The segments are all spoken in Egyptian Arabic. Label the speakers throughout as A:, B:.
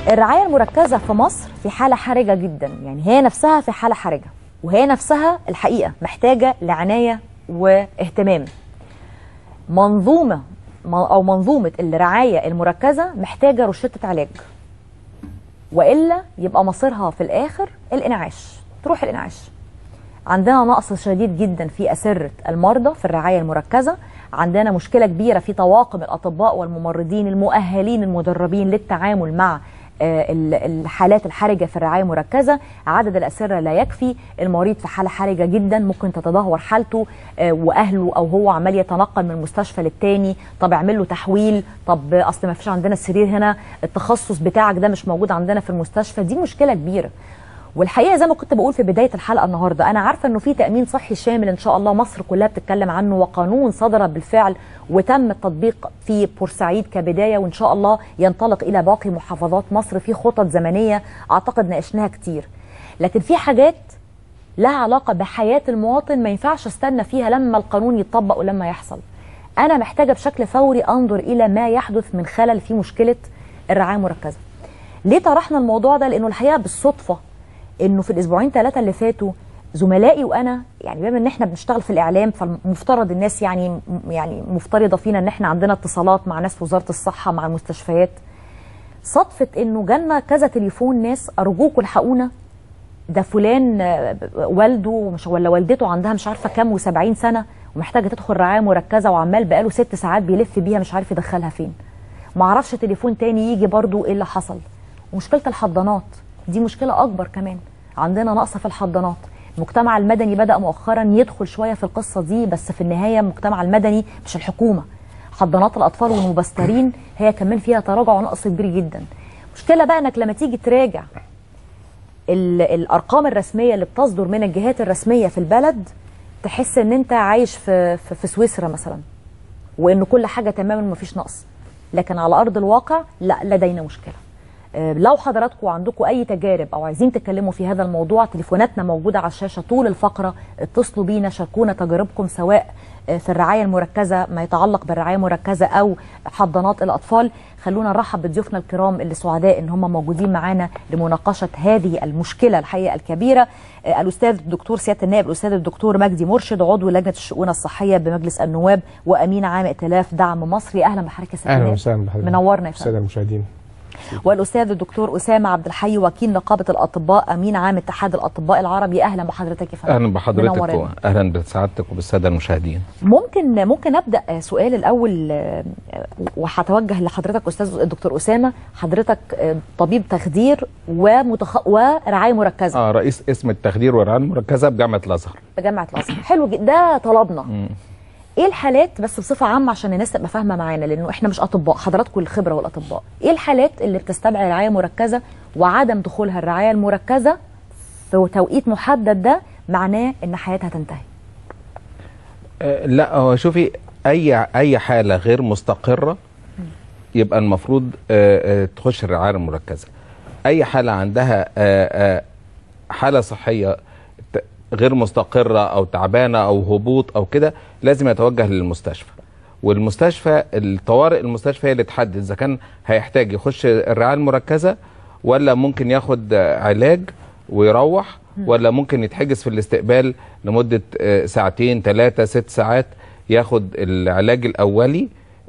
A: الرعايه المركزه في مصر في حاله حرجه جدا يعني هي نفسها في حاله حرجه وهي نفسها الحقيقه محتاجه لعنايه واهتمام منظومه او منظومه الرعايه المركزه محتاجه روشته علاج والا يبقى مصيرها في الاخر الانعاش تروح الانعاش عندنا نقص شديد جدا في اسره المرضى في الرعايه المركزه عندنا مشكله كبيره في طواقم الاطباء والممرضين المؤهلين المدربين للتعامل مع الحالات الحرجه في الرعايه المركزه عدد الاسره لا يكفي المريض في حاله حرجه جدا ممكن تتدهور حالته واهله او هو عمال يتنقل من مستشفى للتاني طب اعمل له تحويل طب اصل ما فيش عندنا السرير هنا التخصص بتاعك ده مش موجود عندنا في المستشفى دي مشكله كبيره والحقيقه زي ما كنت بقول في بدايه الحلقه النهارده انا عارفه انه في تامين صحي شامل ان شاء الله مصر كلها بتتكلم عنه وقانون صدر بالفعل وتم التطبيق في بورسعيد كبدايه وان شاء الله ينطلق الى باقي محافظات مصر في خطط زمنيه اعتقد ناقشناها كتير لكن في حاجات لها علاقه بحياه المواطن ما ينفعش استنى فيها لما القانون يتطبق ولما يحصل انا محتاجه بشكل فوري انظر الى ما يحدث من خلل في مشكله الرعايه المركزه ليه طرحنا الموضوع ده لانه الحقيقه بالصدفه انه في الاسبوعين ثلاثه اللي فاتوا زملائي وانا يعني بما ان احنا بنشتغل في الاعلام فالمفترض الناس يعني يعني مفترضه فينا ان احنا عندنا اتصالات مع ناس في وزاره الصحه مع المستشفيات صدفه انه جالنا كذا تليفون ناس ارجوكوا الحقونا ده فلان والده مش ولا والدته عندها مش عارفه كام و70 سنه ومحتاجه تدخل رعايه مركزه وعمال بقاله ست ساعات بيلف بيها مش عارف يدخلها فين ما اعرفش تليفون تاني يجي برضو ايه اللي حصل ومشكله الحضانات دي مشكله اكبر كمان عندنا نقص في الحضانات المجتمع المدني بدا مؤخرا يدخل شويه في القصه دي بس في النهايه المجتمع المدني مش الحكومه حضانات الاطفال والمبسترين هي كمان فيها تراجع ونقص كبير جدا مشكله بقى انك لما تيجي تراجع الارقام الرسميه اللي بتصدر من الجهات الرسميه في البلد تحس ان انت عايش في في, في سويسرا مثلا وان كل حاجه تمام ومفيش نقص لكن على ارض الواقع لا لدينا مشكله لو حضراتكم عندكم اي تجارب او عايزين تتكلموا في هذا الموضوع تليفوناتنا موجوده على الشاشه طول الفقره اتصلوا بينا شاركونا تجاربكم سواء في الرعايه المركزه ما يتعلق بالرعايه المركزه او حضانات الاطفال خلونا نرحب بضيوفنا الكرام اللي سعداء ان هم موجودين معانا لمناقشه هذه المشكله الحقيقه الكبيره الاستاذ الدكتور سياده النائب الاستاذ الدكتور مجدي مرشد عضو لجنه الشؤون الصحيه بمجلس النواب وامين عام ائتلاف دعم مصري اهلا بحضرتك يا
B: اهلا وسهلا بحضرتك
A: منورنا يا فندم
B: الساده المشاهدين
A: والاستاذ الدكتور اسامه عبد الحي وكيل نقابه الاطباء امين عام اتحاد الاطباء العربي اهلا بحضرتك يا فندم
C: اهلا بحضرتك واهلا بسعادتك وبالساده المشاهدين
A: ممكن ممكن ابدا سؤال الاول وهتوجه لحضرتك استاذ الدكتور اسامه حضرتك طبيب تخدير ومتخ... ورعايه مركزه
C: اه رئيس اسم التخدير والرعايه المركزه بجامعه الازهر
A: بجامعه الازهر حلو جدا ده طلبنا م. ايه الحالات بس بصفه عامه عشان الناس تبقى فاهمه معانا لانه احنا مش اطباء حضراتكم الخبره والاطباء ايه الحالات اللي بتستدعي رعايه مركزه وعدم دخولها الرعايه المركزه في توقيت محدد ده معناه ان حياتها تنتهي
C: أه لا هو شوفي اي اي حاله غير مستقره يبقى المفروض أه أه تخش الرعايه المركزه اي حاله عندها أه حاله صحيه غير مستقرة أو تعبانة أو هبوط أو كده لازم يتوجه للمستشفى والمستشفى الطوارئ المستشفى هي اللي تحدد إذا كان هيحتاج يخش الرعاية المركزة ولا ممكن ياخد علاج ويروح ولا ممكن يتحجز في الاستقبال لمدة ساعتين ثلاثة ست ساعات ياخد العلاج الأولي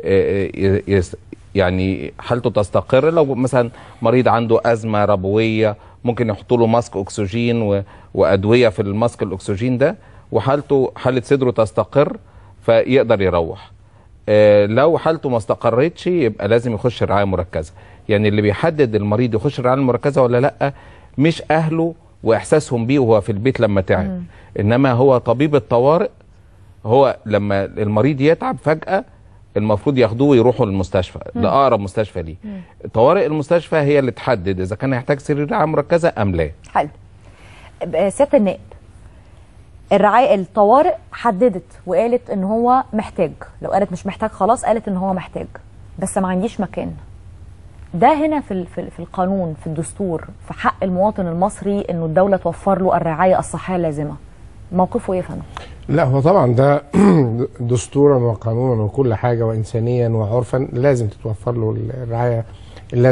C: يعني حالته تستقر لو مثلا مريض عنده أزمة ربوية ممكن يحطوا له ماسك اكسجين و... وادويه في الماسك الاكسجين ده وحالته حاله صدره تستقر فيقدر يروح آه لو حالته ما استقرتش يبقى لازم يخش رعايه مركزه يعني اللي بيحدد المريض يخش الرعايه المركزه ولا لا مش اهله واحساسهم بيه وهو في البيت لما تعب م. انما هو طبيب الطوارئ هو لما المريض يتعب فجاه المفروض ياخدوه ويروحوا للمستشفى لاقرب مستشفى ليه طوارئ المستشفى هي اللي تحدد اذا كان هيحتاج سرير رعايه مركزه ام لا
A: حلو سياده النائب الرعايه الطوارئ حددت وقالت ان هو محتاج لو قالت مش محتاج خلاص قالت ان هو محتاج بس ما عنديش مكان ده هنا في في القانون في الدستور في حق المواطن المصري انه الدوله توفر له الرعايه الصحيه اللازمه موقفه ايه يا فندم
B: لا هو طبعا ده دستورا وقانونا وكل حاجه وانسانيا وعرفا لازم تتوفر له الرعايه اللازمه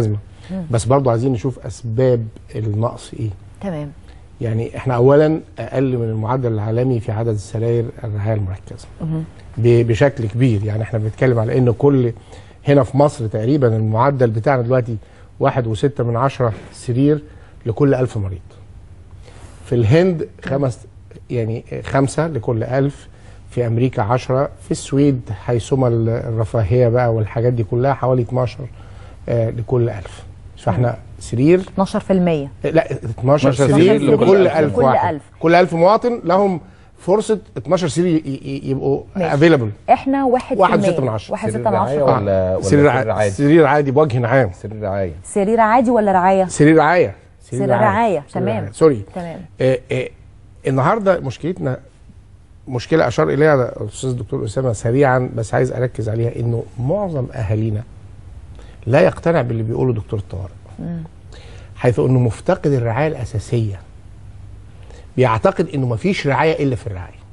B: بس برضو عايزين نشوف اسباب النقص ايه
A: تمام
B: يعني احنا اولا اقل من المعدل العالمي في عدد السراير الرعايه المركزه ب- بشكل كبير يعني احنا بنتكلم على ان كل هنا في مصر تقريبا المعدل بتاعنا دلوقتي واحد وستة من عشرة سرير لكل ألف مريض في الهند خمس يعني خمسة لكل ألف في أمريكا عشرة في السويد حيثما ال- الرفاهية بقى والحاجات دي كلها حوالي 12 آه، لكل ألف فاحنا سرير
A: 12%
B: لا 12
C: 12
B: سرير
C: سرير
B: لكل
C: لكل
B: 1000
A: ألف.
B: واحد
A: كل ألف.
B: كل 1000 مواطن لهم فرصه 12 سرير ي- ي- يبقوا
A: ماشي.
B: افيلبل
A: احنا 1
B: واحد وستة من عشرة.
A: 1
C: سرير
A: 6 من
C: رعاية
A: 10
C: ولا- ولا
B: سرير
C: سرير
B: ع-
C: عادي؟
B: سرير عادي بوجه عام
C: سرير رعايه
A: سرير عادي ولا رعايه
B: سرير رعايه
A: سرير رعاية،
B: سرير
A: تمام.
B: رعاية. سوري
A: تمام
B: آه آه النهارده مشكلتنا مشكله اشار اليها الاستاذ الدكتور اسامه سريعا بس عايز اركز عليها انه معظم اهالينا لا يقتنع باللي بيقوله دكتور الطوارئ حيث انه مفتقد الرعايه الاساسيه بيعتقد انه مفيش رعايه الا في الرعايه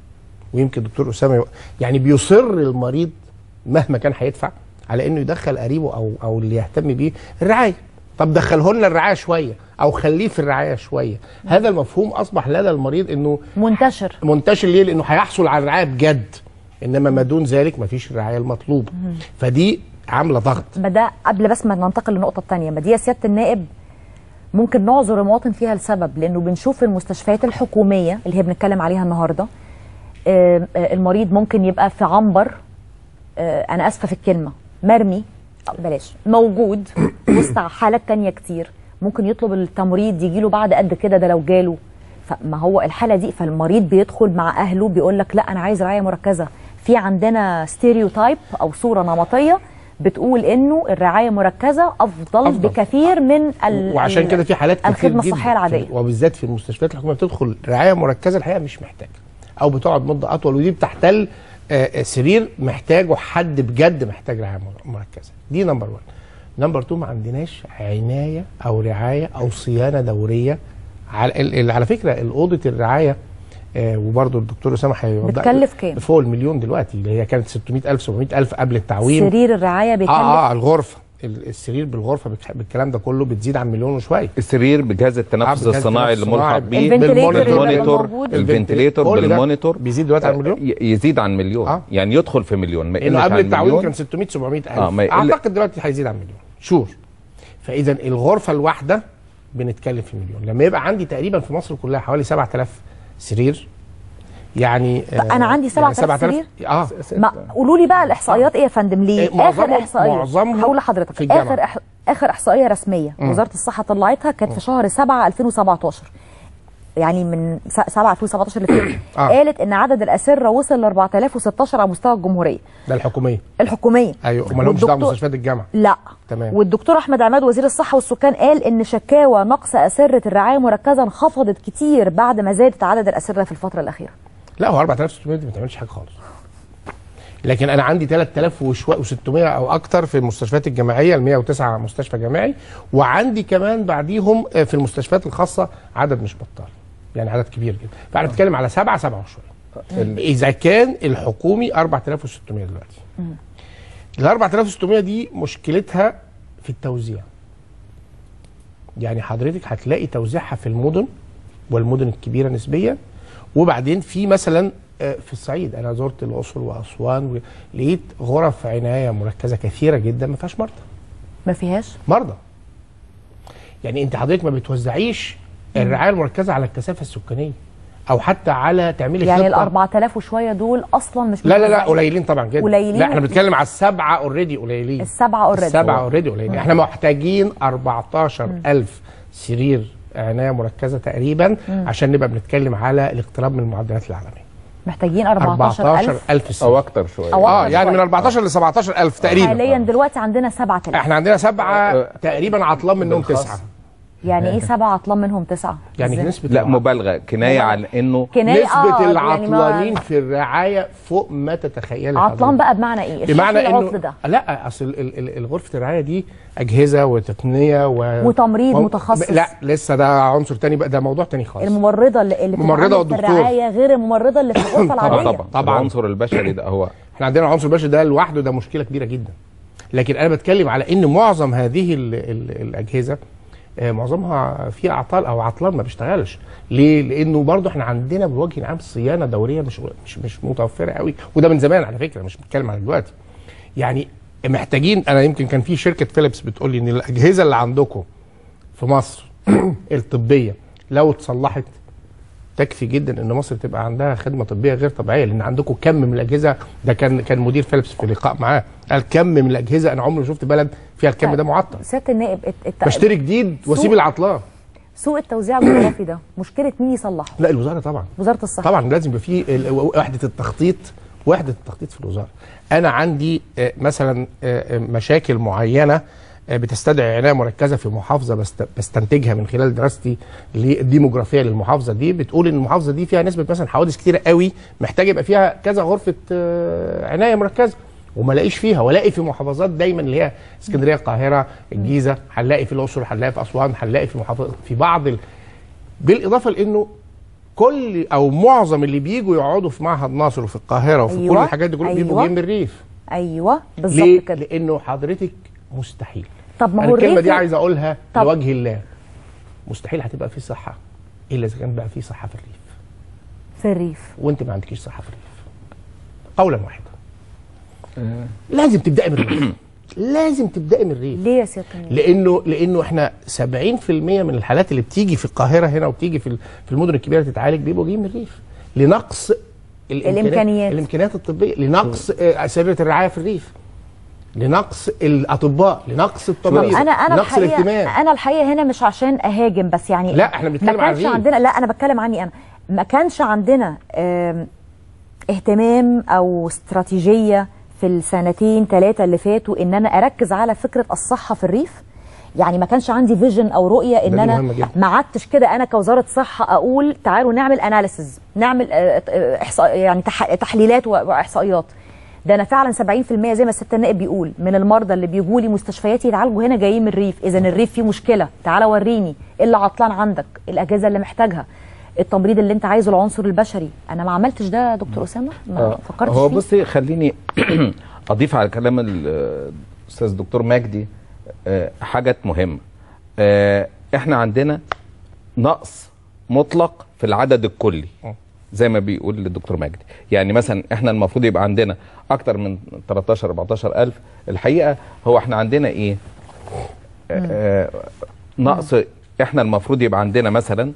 B: ويمكن الدكتور اسامه يق- يعني بيصر المريض مهما كان هيدفع على انه يدخل قريبه او او اللي يهتم بيه الرعايه طب دخله لنا الرعايه شويه او خليه في الرعايه شويه هذا المفهوم اصبح لدى المريض انه
A: منتشر
B: منتشر ليه لانه هيحصل على الرعايه بجد انما ما دون ذلك مفيش الرعايه المطلوبه فدي عامله ضغط
A: ما ده قبل بس ما ننتقل للنقطه الثانيه ما دي يا سياده النائب ممكن نعذر المواطن فيها لسبب لانه بنشوف المستشفيات الحكوميه اللي هي بنتكلم عليها النهارده آه، آه، المريض ممكن يبقى في عنبر آه، انا اسفه في الكلمه مرمي آه، بلاش موجود وسط حالات تانية كتير ممكن يطلب التمريض يجي له بعد قد كده ده لو جاله فما هو الحاله دي فالمريض بيدخل مع اهله بيقول لك لا انا عايز رعايه مركزه في عندنا ستيريوتايب او صوره نمطيه بتقول انه الرعايه مركزه افضل,
B: أفضل.
A: بكثير من ال
B: وعشان
A: ال-
B: كده في حالات كتير
A: الخدمه
B: جدا
A: الصحيه العاديه
B: في- وبالذات في المستشفيات الحكوميه بتدخل رعايه مركزه الحقيقه مش محتاجه او بتقعد مده اطول ودي بتحتل آه، آه، سرير محتاجه حد بجد محتاج رعايه مر- مركزه دي نمبر 1 نمبر 2 ما عندناش عنايه او رعايه او صيانه دوريه على ال- ال- على فكره الاوضه الرعايه آه وبرضه الدكتور اسامه هيوضح
A: بتكلف كام؟
B: فوق المليون دلوقتي اللي هي كانت 600000 700000 قبل التعويم
A: سرير الرعايه بيكلف
B: اه اه الغرفه ال- السرير بالغرفه بالك- بالكلام ده كله بتزيد عن مليون وشويه
C: السرير بجهاز التنفس
B: بجهاز
C: الصناعي
B: التنفس
C: اللي ملحق
B: الصناعي.
C: بيه
A: الفنتليتور اللي
C: بالمونيتور
A: موجود.
C: الفنتليتور
B: كل ده
C: بالمونيتور
B: بيزيد دلوقتي عن مليون
C: ي- يزيد عن مليون
B: آه.
C: يعني يدخل في مليون ما
B: انه
C: يقلش
B: قبل
C: عن
B: التعويم
C: مليون.
B: كان 600 700 الف
C: آه، ما يقل-
B: اعتقد دلوقتي هيزيد عن مليون شور فاذا الغرفه الواحده بنتكلم في مليون لما يبقى عندي تقريبا في مصر كلها حوالي 7000 سرير يعني
A: أنا عندي 7000 سرير؟
B: اه
A: ما قولوا لي بقى الاحصائيات ايه يا فندم ليه
B: إيه، معظمهم-
A: اخر احصائيه
B: معظمهم
A: هقول
B: في
A: لحضرتك
B: الجامعة.
A: اخر إح... اخر احصائيه رسميه وزاره الصحه طلعتها كانت في شهر 7 2017 يعني من س- 7 2017 اللي فات
B: آه.
A: قالت ان عدد الاسره وصل ل 4016 على مستوى الجمهوريه
B: ده الحكوميه
A: الحكوميه
B: ايوه وما لهمش دعوه
A: والدكتور-
B: بمستشفيات الجامعه
A: لا
B: تمام.
A: والدكتور احمد عماد وزير الصحه والسكان قال ان شكاوى نقص اسره الرعايه المركزه انخفضت كتير بعد ما زادت عدد الاسره في الفتره الاخيره
B: لا هو 4600 دي ما بتعملش حاجه خالص لكن انا عندي 3000 وشوية و600 او اكتر في المستشفيات الجامعيه ال 109 مستشفى جامعي وعندي كمان بعديهم آه، في المستشفيات الخاصه عدد مش بطال يعني عدد كبير جدا فاحنا بنتكلم على 7 7 وشويه اذا كان الحكومي 4600 دلوقتي ال 4600 دي مشكلتها في التوزيع يعني حضرتك هتلاقي توزيعها في المدن والمدن الكبيره نسبيا وبعدين في مثلا آه، في الصعيد انا زرت الاقصر واسوان ولقيت غرف عنايه مركزه كثيره جدا ما فيهاش مرضى
A: ما فيهاش
B: مرضى يعني انت حضرتك ما بتوزعيش الرعايه المركزه على الكثافه السكانيه او حتى على تعملي
A: يعني ال
B: خطة.
A: 4000 وشويه دول اصلا مش
B: لا لا لا
A: متوزعين.
B: قليلين طبعا جدا
A: قليلين؟
B: لا احنا بنتكلم على السبعه اوريدي قليلين
A: السبعه already.
B: السبعه اوريدي قليلين احنا محتاجين 14000 سرير عنايه مركزه تقريبا عشان نبقى بنتكلم على الاقتراب من المعدلات العالميه
A: محتاجين 14000
B: 14000 سرير
C: او اكتر شويه
A: أو
B: اه
A: أكتر
B: يعني من
A: شوية.
B: 14 ل 17000 تقريبا
A: حاليا دلوقتي عندنا 7000
B: احنا عندنا سبعه
C: آه،
B: تقريبا عطلان منهم
C: بالخاص.
B: تسعه
A: يعني ايه سبعه عطلان منهم تسعه
B: يعني
A: إزاي؟
B: نسبه
C: لا
B: الع-
C: مبالغه كنايه عن انه
A: كناية
B: نسبه
A: آه، يعني
B: العطلانين
A: ما-
B: في الرعايه فوق ما تتخيلي
A: عطلان
B: حضرتك.
A: بقى بمعنى ايه
B: بمعنى
A: اشرح لي
B: انه
A: العطل ده
B: لا اصل ال- ال- ال- غرفه الرعايه دي اجهزه وتقنيه و...
A: وتمريض
B: و-
A: متخصص.
B: لا لسه ده عنصر تاني بقى ده موضوع تاني خالص
A: الممرضه اللي اللي
B: الممرضة
A: بتتعامل في
B: والدكتور.
A: الرعايه غير الممرضه اللي في الغرفه
C: طبعا
A: العاديه
C: طبعا
B: طبعاً.
C: العنصر البشري ده هو
B: احنا عندنا العنصر البشري ده لوحده ده مشكله كبيره جدا لكن انا بتكلم على ان معظم هذه ال ال الاجهزه آه، معظمها فيها اعطال او عطلان ما بيشتغلش ليه لانه برضه احنا عندنا بوجه عام صيانه دوريه مش مش مش متوفره قوي وده من زمان على فكره مش بتكلم على دلوقتي يعني محتاجين انا يمكن كان في شركه فيليبس بتقول لي ان الاجهزه اللي عندكم في مصر الطبيه لو اتصلحت تكفي جدا ان مصر تبقى عندها خدمه طبيه غير طبيعيه لان عندكم كم من الاجهزه ده كان كان مدير فيليبس في لقاء معاه قال كم من الاجهزه انا عمري ما شفت بلد فيها الكم ده معطل
A: سياده النائب الت- الت-
B: بشتري جديد واسيب
A: سوق.
B: العطلان
A: سوء التوزيع الجغرافي ده مشكله مين يصلحه
B: لا الوزاره طبعا
A: وزاره الصحه
B: طبعا لازم يبقى في ال- وحده التخطيط وحده التخطيط في الوزاره انا عندي آه، مثلا آه، آه، مشاكل معينه آه، بتستدعي عنايه مركزه في محافظه بست- بستنتجها من خلال دراستي للديموغرافيه للمحافظه دي بتقول ان المحافظه دي فيها نسبه مثلا حوادث كتيره قوي محتاج يبقى فيها كذا غرفه آه، عنايه مركزه وما لاقيش فيها والاقي في محافظات دايما اللي هي اسكندريه القاهره الجيزه هنلاقي في الاقصر هنلاقي في اسوان هنلاقي في محافظات في بعض ال... بالاضافه لانه كل او معظم اللي بيجوا يقعدوا في معهد ناصر وفي القاهره وفي
A: أيوة،
B: كل الحاجات دي كلها بيبقوا
A: أيوة.
B: جايين من الريف
A: ايوه
B: ليه؟
A: بالظبط كده
B: لانه حضرتك مستحيل
A: طب ما
B: انا
A: هو
B: الكلمه
A: الريف
B: دي عايز اقولها
A: طب-
B: لوجه الله مستحيل هتبقى في صحه الا اذا كان بقى في صحه في الريف
A: في الريف
B: وانت ما عندكيش صحه في الريف قولا واحدا لازم تبداي من الريف لازم تبداي من الريف
A: ليه يا سياده النائب
B: لانه لانه احنا 70% من الحالات اللي بتيجي في القاهره هنا وبتيجي في ال- في المدن الكبيره تتعالج بيبقوا جايين من الريف لنقص
A: الإمكانيات.
B: الامكانيات الطبيه لنقص آه، اسره الرعايه في الريف لنقص الاطباء لنقص
A: طب
B: التمريض
A: انا انا
B: لنقص
A: الحقيقه
B: الاهتمام
A: انا الحقيقه هنا مش عشان اهاجم بس يعني
B: لا، إحنا بنتكلم
A: ما
B: عن
A: كانش
B: الريف.
A: عندنا لا انا بتكلم عني انا ما كانش عندنا آم، اهتمام او استراتيجيه في السنتين ثلاثه اللي فاتوا ان انا اركز على فكره الصحه في الريف يعني ما كانش عندي فيجن او رؤيه ان
B: دي
A: انا
B: مهمة جدا.
A: ما عدتش كده انا كوزاره صحه اقول تعالوا نعمل اناليسز نعمل آه، آه، احصاء يعني تح- تحليلات و- واحصائيات ده انا فعلا 70% زي ما الست النائب بيقول من المرضى اللي بيجوا لي مستشفياتي يتعالجوا هنا جايين من الريف اذا الريف فيه مشكله تعالى وريني ايه اللي عطلان عندك الاجهزه اللي محتاجها التمريض اللي انت عايزه العنصر البشري انا ما عملتش ده يا دكتور اسامه ما
C: آه،
A: فكرتش
C: هو
A: فيه
C: بصي خليني اضيف على كلام ال- الاستاذ الدكتور مجدي آه، حاجات مهمه آه، احنا عندنا نقص مطلق في العدد الكلي زي ما بيقول الدكتور مجدي يعني مثلا احنا المفروض يبقى عندنا اكتر من 13 14 الف الحقيقه هو احنا عندنا ايه آه، نقص احنا المفروض يبقى عندنا مثلا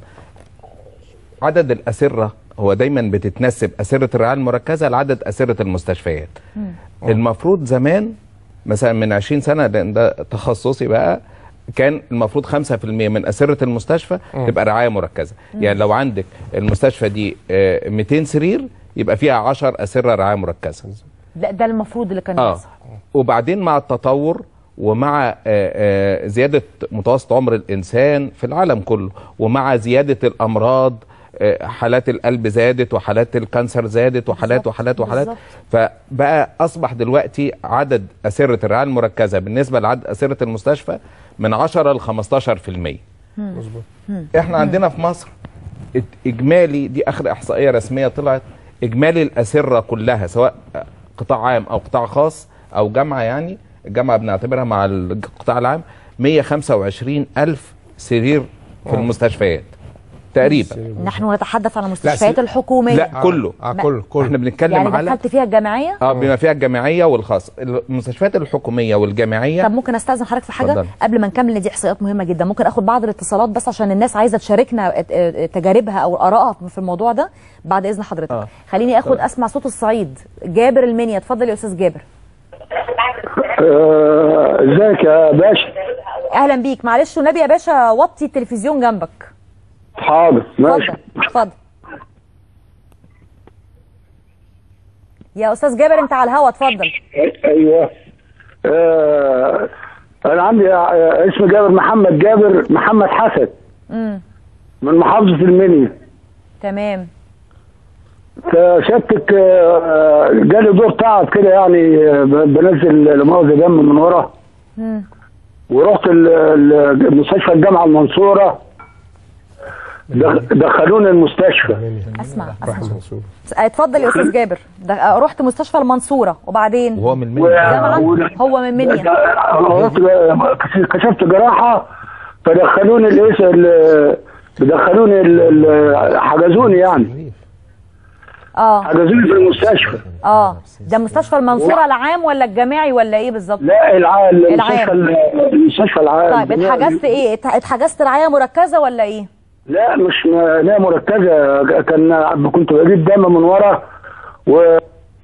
C: عدد الأسرة هو دايما بتتنسب أسرة الرعاية المركزة لعدد أسرة المستشفيات المفروض زمان مثلا من 20 سنة لأن ده تخصصي بقى كان المفروض 5% من أسرة المستشفى تبقى رعاية مركزة يعني لو عندك المستشفى دي آه، 200 سرير يبقى فيها 10 أسرة رعاية مركزة
A: ده, ده المفروض اللي كان
C: اه
A: يحصل
C: وبعدين مع التطور ومع آه، آه، زيادة متوسط عمر الإنسان في العالم كله ومع زيادة الأمراض آه، حالات القلب زادت وحالات الكانسر زادت وحالات
A: بالظبط،
C: وحالات وحالات
A: بالظبط.
C: فبقى أصبح دلوقتي عدد أسرة الرعاية المركزة بالنسبة لعدد أسرة المستشفى من 10 ل 15%
B: مظبوط
C: احنا عندنا في مصر ات- اجمالي دي اخر احصائيه رسميه طلعت اجمالي الاسره كلها سواء قطاع عام او قطاع خاص او جامعه يعني الجامعه بنعتبرها مع القطاع العام 125 الف سرير في المستشفيات تقريبا
A: نحن نتحدث عن المستشفيات
B: سي-
A: الحكوميه
C: لا كله
B: اه كله كله
C: احنا بنتكلم
A: يعني
C: على
A: دخلت فيها الجامعيه
C: اه بما فيها الجامعيه والخاص المستشفيات الحكوميه والجامعيه
A: طب ممكن استاذن حضرتك في حاجه
C: اتفضل.
A: قبل ما نكمل إن دي احصائيات مهمه جدا ممكن اخد بعض الاتصالات بس عشان الناس عايزه تشاركنا ات- ات- تجاربها او ارائها في الموضوع ده بعد اذن حضرتك
C: آه.
A: خليني اخد اسمع صوت الصعيد جابر المنيا اتفضل يا استاذ جابر
D: آه، ازيك يا باشا
A: اهلا بيك معلش والنبي يا باشا وطي التلفزيون جنبك
D: حاضر ماشي
A: اتفضل اتفضل يا استاذ جابر انت على الهوا اتفضل
D: ايوه آه، انا عندي آه، اسمي جابر محمد جابر محمد حسن
A: امم
D: من محافظه المنيا
A: تمام
D: فشتك آه، جالي دور تعب كده يعني آه، ب- بنزل لمؤاخذه دم من ورا
A: مم.
D: ورحت ال- ال- مستشفى الجامعه المنصوره دخ- دخلونا المستشفى
A: اسمع
B: راح
A: اسمع
B: منصور
A: اتفضل يا استاذ جابر ده آه، رحت مستشفى المنصوره وبعدين
C: وهو من
D: و-
C: المنيا
A: جامعة؟
D: و-
A: هو من منيا.
D: رحت كشفت جراحه فدخلوني الايش ال- دخلوني ال- ال- حجزوني يعني
A: اه
D: حجزوني في المستشفى
A: اه ده مستشفى المنصوره العام ولا الجامعي ولا ايه بالظبط
D: لا الع- المستشفى
A: العام.
D: المستشفى العام
A: طيب اتحجزت ايه ات- اتحجزت رعايه مركزه ولا ايه
D: لا مش م- لا مركزه كان كنت بجيب دم من ورا و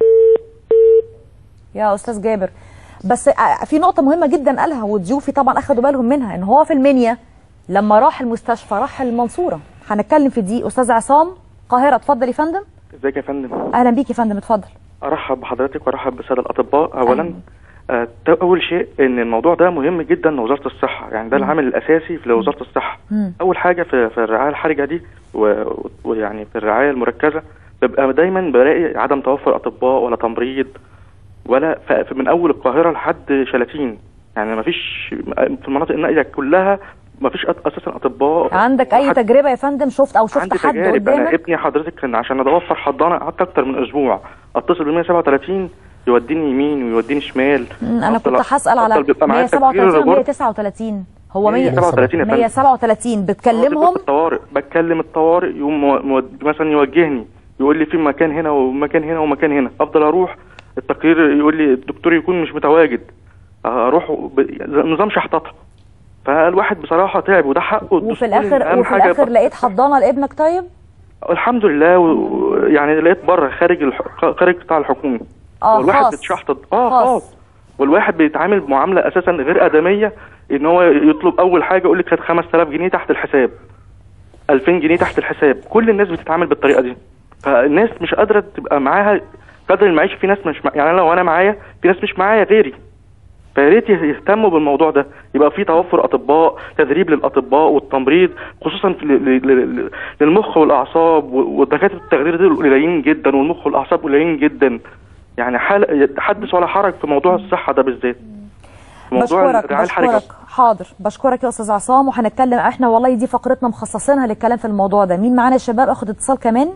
A: يا استاذ جابر بس آه، في نقطه مهمه جدا قالها وضيوفي طبعا اخدوا بالهم منها ان هو في المنيا لما راح المستشفى راح المنصوره هنتكلم في دي استاذ عصام القاهره اتفضل يا فندم
E: ازيك يا فندم
A: اهلا بيك يا فندم اتفضل
E: ارحب بحضرتك وارحب بالساده الاطباء اولا آه، ده اول شيء ان الموضوع ده مهم جدا لوزاره الصحه يعني ده العامل الاساسي في وزاره الصحه
A: مم.
E: اول حاجه في في الرعايه الحرجه دي و- ويعني في الرعايه المركزه ببقى دايما بلاقي عدم توفر اطباء ولا تمريض ولا ف- ف- من اول القاهره لحد شلاتين يعني ما فيش في المناطق النائيه كلها ما فيش اساسا اطباء
A: عندك اي
E: حد-
A: تجربه يا فندم شفت او شفت
E: عندي
A: حد
E: تجارب انا
A: قدامك
E: ابني حضرتك كان عشان ادوفر حضانه قعدت اكتر من اسبوع اتصل ب 137 يوديني يمين ويوديني شمال
A: مم، انا
E: أفضل-
A: كنت هسال على
E: أفضل بيبقى معايا تسجيل
A: 137 و
E: الريبورت.
A: 139 هو 100
E: 137 يا فندم
A: 137 بتكلمهم
E: الطوارئ بتكلم الطوارئ يقوم مو- مو- مثلا يوجهني يقول لي في مكان هنا ومكان هنا ومكان هنا افضل اروح التقرير يقول لي الدكتور يكون مش متواجد اروح ب... نظام شحططه فالواحد بصراحه تعب وده حقه
A: وفي
E: الدستوري
A: الاخر
E: أهم
A: وفي
E: حاجة
A: الاخر
E: يبقى-
A: لقيت حضانه لابنك طيب
E: الحمد لله و... يعني لقيت بره خارج الح... خارج القطاع الحكومي
A: اه
E: والواحد
A: خاص
E: بيتشحطط اه
A: خاص.
E: خاص والواحد بيتعامل بمعامله اساسا غير ادميه ان هو يطلب اول حاجه يقول لك هات 5000 جنيه تحت الحساب 2000 جنيه تحت الحساب كل الناس بتتعامل بالطريقه دي فالناس مش قادره تبقى معاها قدر المعيشه في ناس مش مع... يعني أنا لو انا معايا في ناس مش معايا غيري فيا ريت يهتموا بالموضوع ده يبقى في توفر اطباء تدريب للاطباء والتمريض خصوصا في ل- ل- ل- للمخ والاعصاب و- ودكاتره التخدير دول قليلين جدا والمخ والاعصاب قليلين جدا يعني حال حدث ولا حرج في موضوع الصحه ده بالذات في موضوع
A: بشكرك
E: الرعايه الحرجه
A: بشكرك حاضر بشكرك يا استاذ عصام وهنتكلم احنا والله دي فقرتنا مخصصينها للكلام في الموضوع ده مين معانا يا شباب اخد اتصال كمان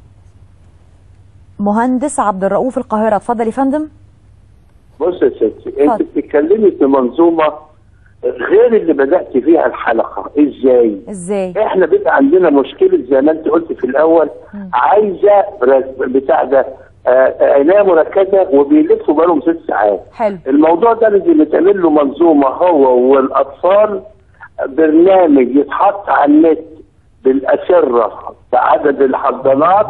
A: مهندس عبد الرؤوف القاهره اتفضل يا فندم
F: بص يا ستي انت
A: اتفضل.
F: بتتكلمي في منظومه غير اللي بدات فيها الحلقه ازاي؟
A: ازاي
F: احنا بيبقى عندنا مشكله زي ما انت قلت في الاول عايزه رس- بتاع ده آه، آه، عنايه مركزه وبيلفوا بالهم ست ساعات
A: حلو
F: الموضوع ده لازم يتعمل له منظومه هو والاطفال برنامج يتحط على النت بالاسره بعدد الحضانات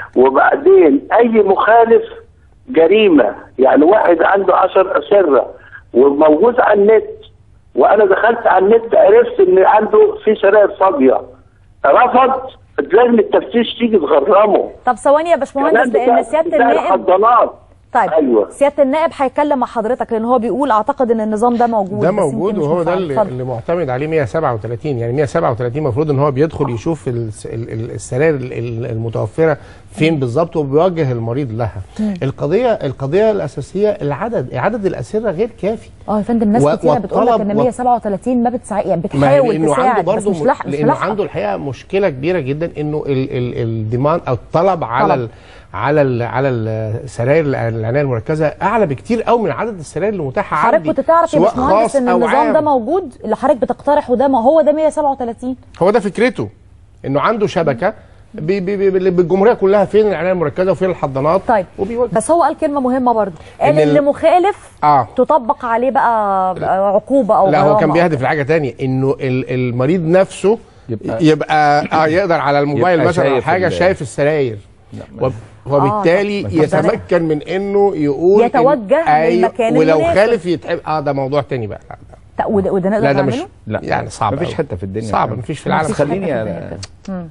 F: وبعدين اي مخالف جريمه يعني واحد عنده عشر اسره وموجود على النت وانا دخلت على النت عرفت ان عنده في سراير فاضيه رفض لازم التفتيش تيجي تغرمه
A: طب ثواني يا باشمهندس
F: كمان
A: لان
F: بتاع-
A: سياده
F: بتاع
A: النائب
F: الحضانات
A: طيب
F: أيوة.
A: سياده النائب هيكلم مع حضرتك لان هو بيقول اعتقد ان النظام ده موجود
B: ده
A: بس يمكن
B: موجود
A: مش
B: وهو ده
A: مفعل.
B: اللي,
A: اتفضل.
B: اللي معتمد عليه 137 يعني 137 المفروض ان هو بيدخل يشوف الس- ال- ال- السراير ال- ال- المتوفره فين بالظبط وبيوجه المريض لها القضيه القضيه الاساسيه العدد عدد الاسره غير كافي
A: اه يا فندم ناس
B: و-
A: كتيره بتقول لك
B: والطلب
A: ان
B: و-
A: 137 ما بتساعد يعني
B: ما هي
A: بتحاول
B: لانه عنده
A: تساعد بس
B: برضه
A: مش
B: م-
A: لاحق مش
B: لانه
A: لاحقة.
B: عنده الحقيقه مشكله كبيره جدا انه ال- ال- الديماند او الطلب على
A: طلب.
B: ال على ال على السراير العنايه المركزه اعلى بكتير قوي من عدد السراير المتاحه
A: حضرتك
B: عندي
A: كنت تعرف يا
B: سواء
A: باشمهندس
B: خاص
A: ان
B: أو
A: النظام ده
B: عام.
A: موجود اللي حضرتك بتقترحه ده ما هو ده 137
B: هو ده فكرته انه عنده شبكه بي بي بي بي- بالجمهوريه كلها فين العنايه المركزه وفين الحضانات
A: طيب
B: وبيوجه
A: بس هو قال كلمه مهمه برضه قال
B: إن ال-
A: اللي مخالف
B: اه
A: تطبق عليه بقى بقى عقوبه او
B: لا هو كان
A: غرامة.
B: بيهدف لحاجه تانية انه ال- المريض نفسه
C: يبقى-
B: يبقى, يبقى آه يقدر على الموبايل
C: يبقى
B: مثلا او
C: شايف
B: حاجه
C: ال-
B: شايف السراير وب- وبالتالي
A: طب- طب ده أنا-
B: يتمكن من انه يقول إن-
A: يتوجه للمكان
B: ولو
A: المناسب.
B: خالف يتعب اه ده موضوع تاني بقى
A: ط- وده, وده نقدر
B: لا ده مش
A: نعمله
C: لا
B: يعني صعب
C: مفيش
B: أوي.
C: حته في الدنيا
B: صعب
C: كده.
B: مفيش في العالم
A: مفيش
C: خليني
A: حاجة في
C: أنا
A: الدنيا.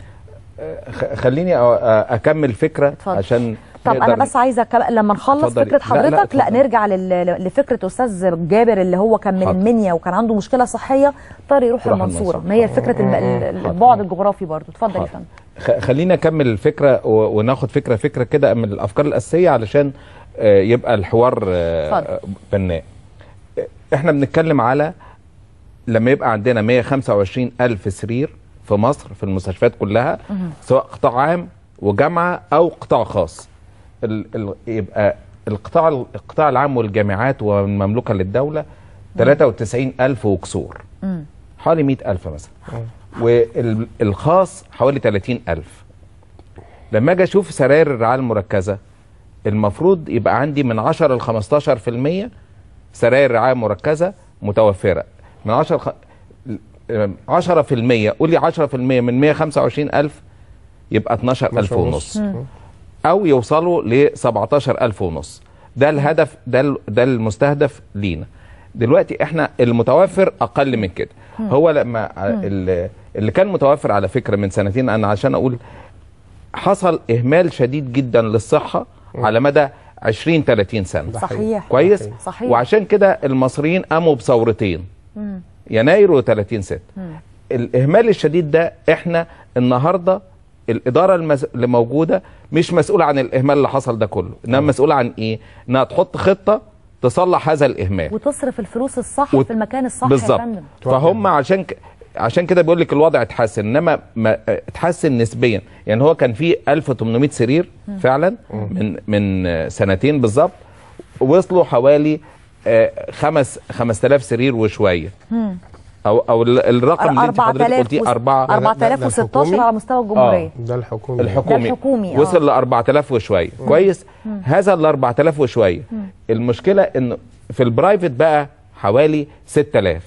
C: خ- خليني أ- أ- اكمل فكره
A: اتفضل.
C: عشان
A: طب
C: نقدر-
A: انا بس عايزه كم... لما نخلص
C: اتفضلي.
A: فكره
C: لا، لا،
A: حضرتك لا,
C: اتفضلي.
A: نرجع لل... لفكره استاذ جابر اللي هو كان من
C: حاضر.
A: المنيا وكان عنده مشكله صحيه اضطر يروح
C: راح
A: المنصوره
C: المنصورة.
A: ما هي فكره الم... ال- البعد الجغرافي برضه اتفضل يا
C: حاضر.
A: فندم
C: خ- خلينا اكمل الفكره و- وناخد فكره فكره كده من الافكار الاساسيه علشان آه، يبقى الحوار آه،
A: اتفضل.
C: بناء آه، احنا بنتكلم على لما يبقى عندنا 125 الف سرير في مصر في المستشفيات كلها سواء قطاع عام وجامعه او قطاع خاص ال ال يبقى القطاع القطاع العام والجامعات والمملوكه للدوله 93000 وكسور حوالي 100000 مثلا والخاص حوالي 30000 لما اجي اشوف سراير الرعايه المركزه المفروض يبقى عندي من 10 ل 15% سراير رعايه مركزه متوفره من 10 خ... 10% قولي 10% من 125000 يبقى 12000 ونص او يوصلوا ل 17000 ونص ده الهدف ده ال- ده المستهدف لينا دلوقتي احنا المتوفر اقل من كده هو لما ع- ال- اللي كان متوفر على فكره من سنتين انا عشان اقول حصل اهمال شديد جدا للصحه على مدى 20 30 سنه
A: صحيح
C: كويس
A: صحيح.
C: وعشان كده المصريين قاموا بثورتين يناير و30 6 الاهمال الشديد ده احنا النهارده الاداره المز... اللي موجوده مش مسؤوله عن الاهمال اللي حصل ده كله انما مسؤوله عن ايه انها تحط خطه تصلح هذا الاهمال
A: وتصرف الفلوس الصح
C: وت-
A: في المكان الصح يا
C: بالظبط
A: فندم
C: فهم عشان ك... عشان كده بيقول لك الوضع اتحسن انما ما اتحسن نسبيا يعني هو كان في 1800 سرير فعلا من من آه، سنتين بالظبط وصلوا حوالي آه، خمس 5000 سرير وشويه او او ال- الرقم اللي انت حضرتك
A: 4000
C: قلتيه
A: وس-
C: 4
B: ده- ده
A: 4016
B: الحكومي؟
A: على مستوى الجمهوريه
B: ده الحكومي
C: الحكومي,
A: ده الحكومي، آه.
C: وصل ل 4000 وشويه كويس هذا ال 4000 وشويه المشكله ان في البرايفت بقى حوالي 6000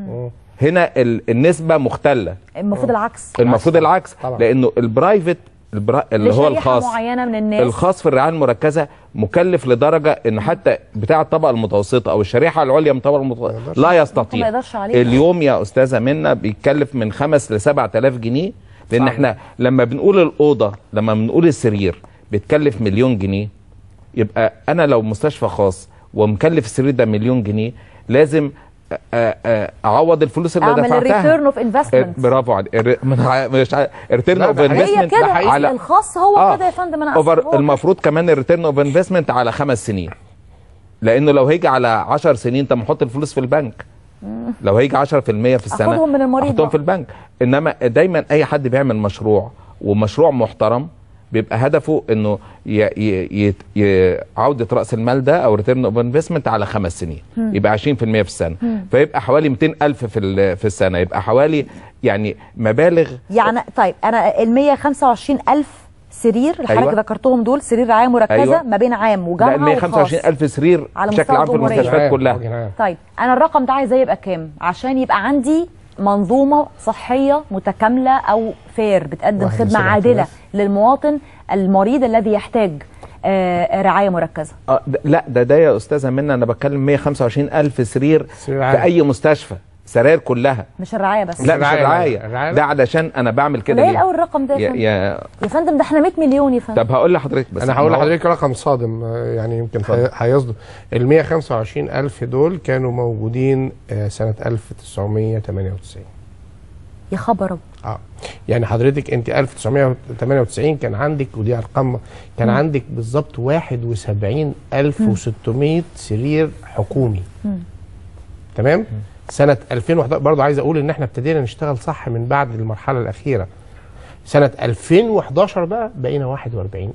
C: هنا ال- النسبه مختله
A: المفروض العكس
C: المفروض العكس
B: طبعا.
C: لانه البرايفت البرا... اللي هو
A: لشريحة
C: الخاص
A: معينه من الناس
C: الخاص في الرعايه المركزه مكلف لدرجه ان حتى بتاع الطبقه المتوسطه او الشريحه العليا من الطبقه المتوسطه لا يستطيع
A: ما يقدرش عليه.
C: اليوم يا استاذه منا بيتكلف من 5 ل 7000 جنيه لان
B: صعب.
C: احنا لما بنقول الاوضه لما بنقول السرير بيتكلف مليون جنيه يبقى انا لو مستشفى خاص ومكلف السرير ده مليون جنيه لازم أ- أ- اعوض الفلوس اللي
A: اعمل
C: دفعتها
A: الريتيرن اوف انفستمنت
C: برافو عليك الر- من ع- مش ريتيرن
B: لا،
C: اوف
B: ده حقيقي.
A: هي كده الخاص هو كده يا فندم انا
C: اوفر
A: اسف هو
C: المفروض كمان الريتيرن اوف انفستمنت على خمس سنين لانه لو هيجي على 10 سنين انت محط الفلوس في البنك لو هيجي 10% في السنه
A: أخدهم من المريض
C: احطهم
A: بقى.
C: في البنك انما دايما اي حد بيعمل مشروع ومشروع محترم بيبقى هدفه انه ي... ي... ي... ي... عوده راس المال ده او ريتيرن اوف انفستمنت على خمس سنين يبقى 20% في السنه فيبقى حوالي 200 الف في ال... في السنه يبقى حوالي يعني مبالغ
A: يعني طيب انا ال 125 الف سرير اللي حضرتك
C: أيوة.
A: ذكرتهم دول سرير رعايه مركزه
C: أيوة.
A: ما بين عام
C: لا
A: وجامعه
C: 125
A: وخاص
C: الف سرير
A: على
C: بشكل
A: مستوى
C: عام في
A: الجمهورية.
C: المستشفيات كلها
B: كلها
A: طيب انا الرقم ده عايزاه يبقى كام عشان يبقى عندي منظومه صحيه متكامله او فير بتقدم
B: واحد
A: خدمه
B: وسبعة
A: عادله
B: آلاف.
A: للمواطن المريض الذي يحتاج آه، رعايه مركزه
C: آه ده- لا ده ده يا استاذه منى انا بتكلم 125 الف سرير
B: سرير
C: في
B: عام.
C: اي مستشفى سراير كلها
A: مش الرعايه بس
C: لا مش
B: الرعاية،
C: الرعايه
B: الرعاية.
C: ده علشان انا بعمل كده
A: قليل
C: ليه
A: قوي الرقم ده يا
C: يا,
A: فندم
C: يا
A: يا فندم ده احنا 100 مليون يا فندم
C: طب هقول لحضرتك بس
B: انا هقول
C: ما هو-
B: لحضرتك رقم صادم آه، يعني يمكن هي- هيصدم ال 125 الف دول كانوا موجودين آه، سنه 1998
A: يا خبر أبيض.
B: اه يعني حضرتك انت 1998 كان عندك ودي ارقام كان عندك بالظبط 71600 سرير حكومي تمام سنه 2011 برضه عايز اقول ان احنا ابتدينا نشتغل صح من بعد المرحله الاخيره سنه 2011 بقى بقينا 41000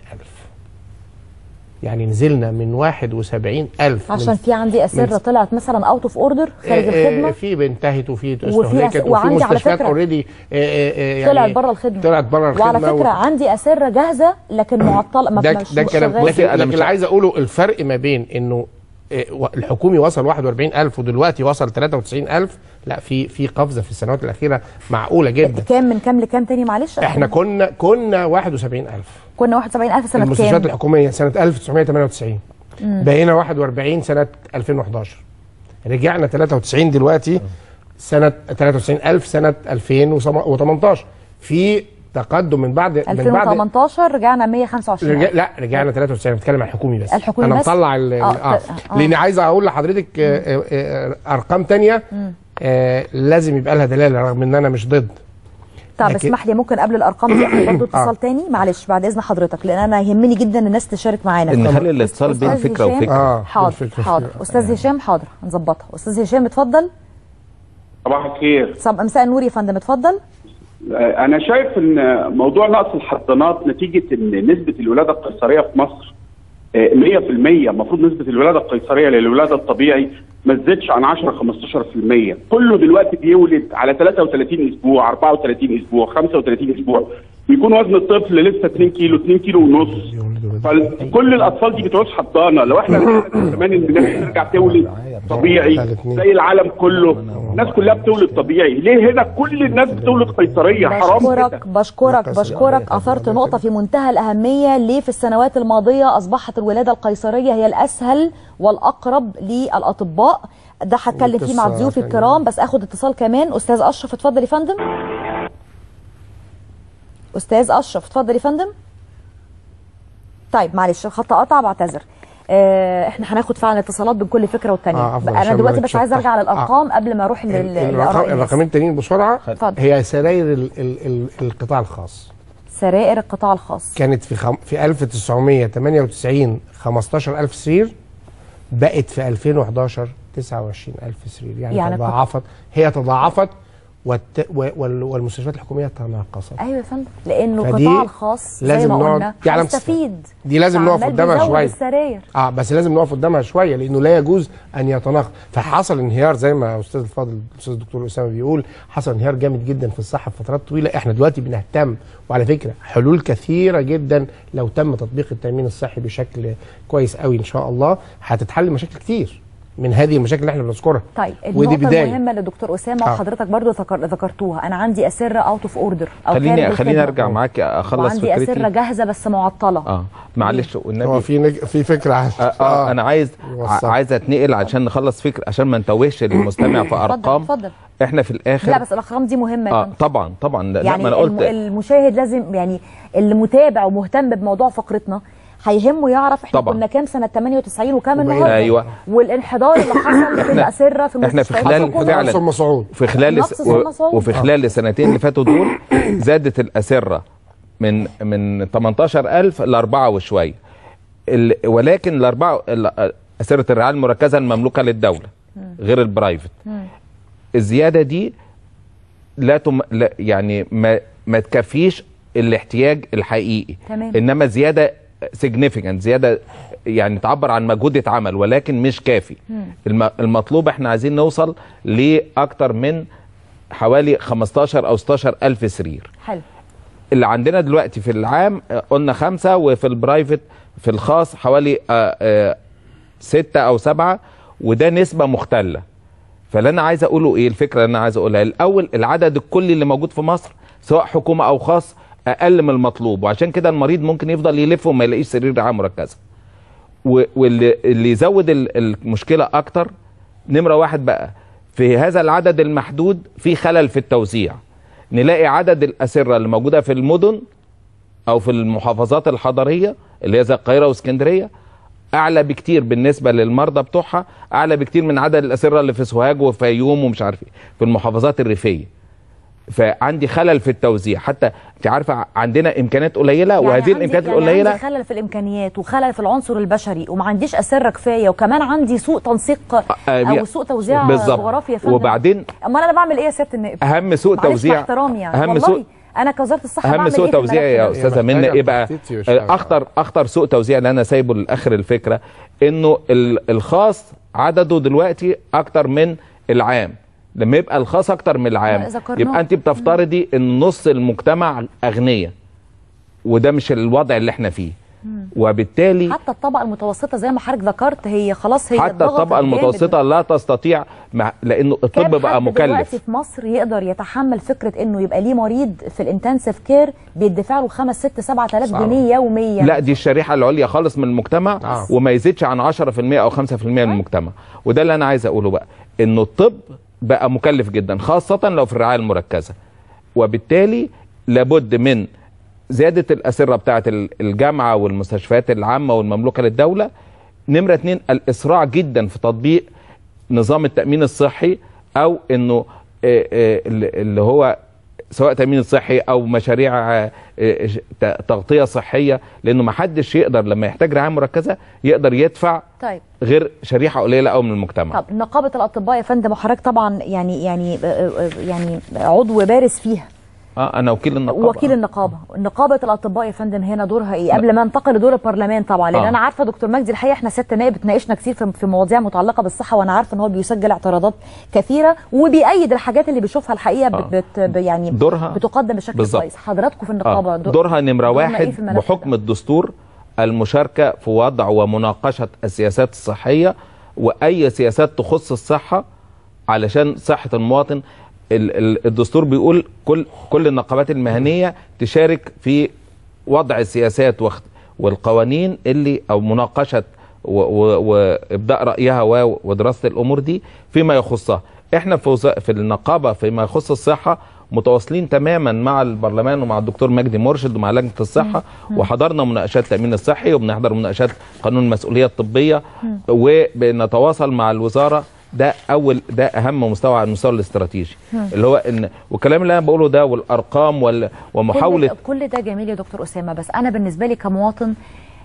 B: يعني نزلنا من 71000 من
A: عشان في عندي اسره
B: من-
A: طلعت مثلا اوت اوف اوردر خارج
B: آه، آه،
A: الخدمه
B: في انتهت وفي
A: وفي
B: استهلكت
A: أس-
B: وفي
A: وعندي على
B: مستشفيات
A: فكرة
B: اوريدي يعني
A: طلعت بره الخدمه
B: طلعت بره الخدمه
A: وعلى فكره
B: و-
A: عندي اسره جاهزه لكن معطله ما
B: ده
A: مش
B: ده الكلام
A: شغالة.
B: لكن
C: أنا
B: انا
C: مش
B: اللي عايز اقوله الفرق ما بين انه آه، و- الحكومي وصل 41000 ودلوقتي وصل 93000 لا في في قفزه في السنوات الاخيره معقوله جدا
A: كام من كام لكام تاني معلش
B: احنا كنا كنا 71000
A: كنا 71000 سنه
B: المستشفيات
A: كام
B: الحكوميه سنه 1998 بقينا 41 سنه 2011 رجعنا 93 دلوقتي سنه 93000 سنه 2018 في تقدم من بعد من بعد
A: 2018 رجعنا 125
B: رجع لا رجعنا 93 بتكلم عن الحكومي بس
A: الحكومي
B: انا
A: بس؟
B: مطلع ال- ال-
A: آه،
B: اه,
A: آه.
B: لان عايز اقول لحضرتك آه، آه، آه، ارقام تانية آه لازم يبقى لها دلاله رغم ان انا مش ضد
A: طب
B: لكن-
A: اسمح لي ممكن قبل الارقام دي اخد برضه اتصال
B: آه.
A: تاني معلش بعد اذن حضرتك لان انا يهمني جدا الناس تشارك معانا
C: ان نخلي الاتصال بين
A: أستاذ
C: فكره
A: هشام؟
C: وفكره
B: اه
A: حاضر
B: الفكرة
A: حاضر
B: فيها.
A: استاذ هشام حاضر هنظبطها استاذ هشام اتفضل
F: صباح الخير
A: صب مساء النور يا فندم اتفضل
G: انا شايف ان موضوع نقص الحضانات نتيجه ان نسبه الولاده القيصريه في مصر آه، 100% المفروض نسبه الولاده القيصريه للولاده الطبيعي ما تزيدش عن 10 15% كله دلوقتي بيولد على 33 اسبوع 34 اسبوع 35 اسبوع بيكون وزن الطفل لسه 2 كيلو 2 كيلو ونص فكل الاطفال دي بتعوز حضانه لو احنا نحن كمان ان الناس ترجع تولد طبيعي زي العالم كله الناس كلها بتولد طبيعي ليه هنا كل الناس بتولد قيصريه حرام كده
A: بشكرك بشكرك بشكرك اثرت نقطه في منتهى الاهميه ليه في السنوات الماضيه اصبحت الولاده القيصريه هي الاسهل والاقرب للاطباء ده هتكلم فيه مع
B: واتصال
A: ضيوفي
B: كمان.
A: الكرام بس اخد اتصال كمان استاذ اشرف اتفضل يا فندم استاذ اشرف اتفضل يا فندم طيب معلش الخط قطع بعتذر آه، احنا هناخد فعلا اتصالات بين كل فكره والتانيه
B: آه، عفواً،
A: انا
B: عشان
A: دلوقتي
B: ما
A: بس عايز ارجع
B: نتشتت.
A: للارقام قبل ما اروح لل-
B: الرقم
A: للاراء الناس.
B: الرقمين التانيين بسرعه
A: اتفضل.
B: هي سراير ال ال ال القطاع الخاص
A: سرائر القطاع الخاص
B: كانت في خم... في 1998 15000 سرير بقت في 2011 29000 سرير يعني,
A: يعني
B: يعني تضاعفت هي تضاعفت والت... و- وال... والمستشفيات الحكوميه تناقصت
A: ايوه يا فندم لانه
B: فدي
A: القطاع الخاص زي
B: لازم
A: ما
B: نقعد-
A: قلنا
B: دي علامة
A: هيستفيد
B: دي لازم نقف
A: فعمال
B: قدامها
A: بيزود
B: شوية.
A: السراير
B: اه بس لازم نقف قدامها شويه لانه لا يجوز ان يتناقض فحصل انهيار زي ما استاذ الفاضل الاستاذ الدكتور اسامه بيقول حصل انهيار جامد جدا في الصحه في فترات طويله احنا دلوقتي بنهتم وعلى فكره حلول كثيره جدا لو تم تطبيق التامين الصحي بشكل كويس قوي ان شاء الله هتتحل مشاكل كتير من هذه المشاكل اللي احنا بنذكرها
A: طيب
B: ودي
A: النقطة
B: بداية.
A: المهمة اللي دكتور أسامة
B: آه.
A: وحضرتك برضو ذكر ذكرتوها أنا عندي أسرة أوت أوف أوردر أو
C: خليني
A: خارج
C: خليني
A: الخدمة.
C: ارجع معاك اخلص
A: وعندي أسرة
C: فكرتي
A: جاهزة بس معطلة
C: اه معلش
B: هو
C: والنبي
B: في نج... في فكره عن...
C: آه, اه انا عايز
B: يوصل.
C: ع- عايز اتنقل عشان نخلص فكر عشان ما نتوهش المستمع في
A: اتفضل
C: ارقام
A: اتفضل
C: احنا في الاخر
A: لا بس الأرقام دي مهمة يا
C: اه
A: فندم.
C: طبعا طبعا لا
A: يعني
C: ما انا قلت
A: الم- المشاهد لازم يعني اللي متابع ومهتم بموضوع فقرتنا هيهمه يعرف احنا
C: طبعا.
A: كنا كام سنة 98 وكام
B: وبقينا-
A: النهارده
C: أيوة.
A: والانحدار اللي حصل في الأسرة في
C: إحنا في
A: المستشفيات
C: خلال
A: الحكومية.
C: فعلا
B: ثم صعود
C: في خلال
A: نقص ثم صعود.
C: وفي خلال السنتين اللي فاتوا دول زادت الأسرة من من 18000 لأربعة وشوية ال- ولكن الأربعة ال- أسرة الرعاية المركزة المملوكة للدولة غير البرايفت الزيادة دي لا, تم لا يعني ما ما تكفيش الاحتياج الحقيقي
A: تمام.
C: انما زياده significant زياده يعني تعبر عن مجهود اتعمل ولكن مش كافي الم- المطلوب احنا عايزين نوصل لاكتر من حوالي 15 او 16 الف سرير
A: حلو
C: اللي عندنا دلوقتي في العام آه، قلنا خمسة وفي البرايفت في الخاص حوالي آه، آه، ستة أو سبعة وده نسبة مختلة فاللي أنا عايز أقوله إيه الفكرة اللي أنا عايز أقولها الأول العدد الكلي اللي موجود في مصر سواء حكومة أو خاص أقل من المطلوب وعشان كده المريض ممكن يفضل يلف وما يلاقيش سرير رعاية مركزة و- واللي اللي يزود ال- المشكلة أكتر نمرة واحد بقى في هذا العدد المحدود في خلل في التوزيع نلاقي عدد الأسرة اللي موجودة في المدن أو في المحافظات الحضرية اللي هي زي القاهرة واسكندرية أعلى بكتير بالنسبة للمرضى بتوعها أعلى بكتير من عدد الأسرة اللي في سوهاج وفيوم ومش عارف إيه في المحافظات الريفية فعندي خلل في التوزيع حتى انت عارفه عندنا امكانيات قليله وهذه
A: عندي-
C: الامكانيات
A: يعني
C: القليله
A: عندي خلل في الامكانيات وخلل في العنصر البشري وما عنديش اسره كفايه وكمان عندي سوء تنسيق
C: آه،
A: او
C: بي-
A: سوء توزيع
C: بالظبط.
A: جغرافي يا فندم
C: وبعدين
A: امال انا بعمل ايه يا سياده النائب
C: اهم سوء
A: معلش
C: توزيع
A: مع احترامي يعني
C: اهم
A: والله
C: سوء
A: انا كوزاره الصحه
C: اهم
A: بعمل
C: سوء
A: ايه في
C: توزيع يا
A: الملف ده؟
C: استاذه منى
B: محتاجة
C: ايه بقى
B: تخطيط في شغل.
C: اخطر اخطر سوء توزيع اللي انا سايبه لاخر الفكره انه ال- الخاص عدده دلوقتي اكتر من العام لما يبقى الخاص اكتر من العام
A: لا، ذكرناه.
C: يبقى انت بتفترضي ان نص المجتمع اغنياء وده مش الوضع اللي احنا فيه وبالتالي
A: حتى الطبقه المتوسطه زي ما حضرتك ذكرت هي خلاص هي
C: حتى
A: اتضغطت
C: الطبقه
A: جامد.
C: المتوسطه لا تستطيع مع لانه
A: كام
C: الطب بقى
A: حد
C: مكلف
A: دلوقتي في مصر يقدر يتحمل فكره انه يبقى ليه مريض في الانتنسيف كير بيدفع له 5 6 7000
B: صعب.
A: جنيه يوميا
C: لا دي الشريحه العليا خالص من المجتمع
B: آه.
C: وما يزيدش عن 10% او 5% من المجتمع وده اللي انا عايز اقوله بقى انه الطب بقى مكلف جدا خاصه لو في الرعايه المركزه وبالتالي لابد من زياده الاسره بتاعه ال- الجامعه والمستشفيات العامه والمملوكه للدوله نمره اتنين الاسراع جدا في تطبيق نظام التامين الصحي او انه آه، آه، اللي اللي هو سواء تامين صحي او مشاريع آه، آه، ت- تغطيه صحيه لانه ما حدش يقدر لما يحتاج رعايه مركزه يقدر يدفع
A: طيب
C: غير شريحه قليله قوي من المجتمع
A: طب نقابه الاطباء يا فندم وحضرتك طبعا يعني يعني آه، آه، يعني عضو بارز فيها
C: اه انا وكيل النقابه
A: وكيل النقابه نقابه الاطباء يا فندم هنا دورها ايه قبل ما ننتقل لدور البرلمان طبعا لان
C: آه.
A: انا عارفه دكتور مجدي الحقيقه احنا ست نائب اتناقشنا كتير في في مواضيع متعلقه بالصحه وانا عارفه ان هو بيسجل اعتراضات كثيره وبيأيد الحاجات اللي بيشوفها الحقيقه
C: آه.
A: بت بت يعني
C: دورها
A: بتقدم بشكل
C: بالظبط.
A: كويس حضراتكم في النقابه
C: آه.
A: دور-
C: دورها نمرة
A: دورنا
C: واحد
A: إيه في الملف
C: بحكم
A: ده؟
C: الدستور المشاركة في وضع ومناقشة السياسات الصحية وأي سياسات تخص الصحة علشان صحة المواطن ال- ال- الدستور بيقول كل كل النقابات المهنية تشارك في وضع السياسات واخت- والقوانين اللي أو مناقشة و- و- وإبداء رأيها و- ودراسة الأمور دي فيما يخصها احنا في وزا- في النقابة فيما يخص الصحة متواصلين تماما مع البرلمان ومع الدكتور مجدي مرشد ومع لجنه الصحه وحضرنا مناقشات التامين الصحي وبنحضر مناقشات قانون المسؤوليه الطبيه وبنتواصل مع الوزاره ده اول ده اهم مستوى على المستوى الاستراتيجي اللي هو ان والكلام اللي انا بقوله ده والارقام وال ومحاوله
A: كل, كل ده جميل يا دكتور اسامه بس انا بالنسبه لي كمواطن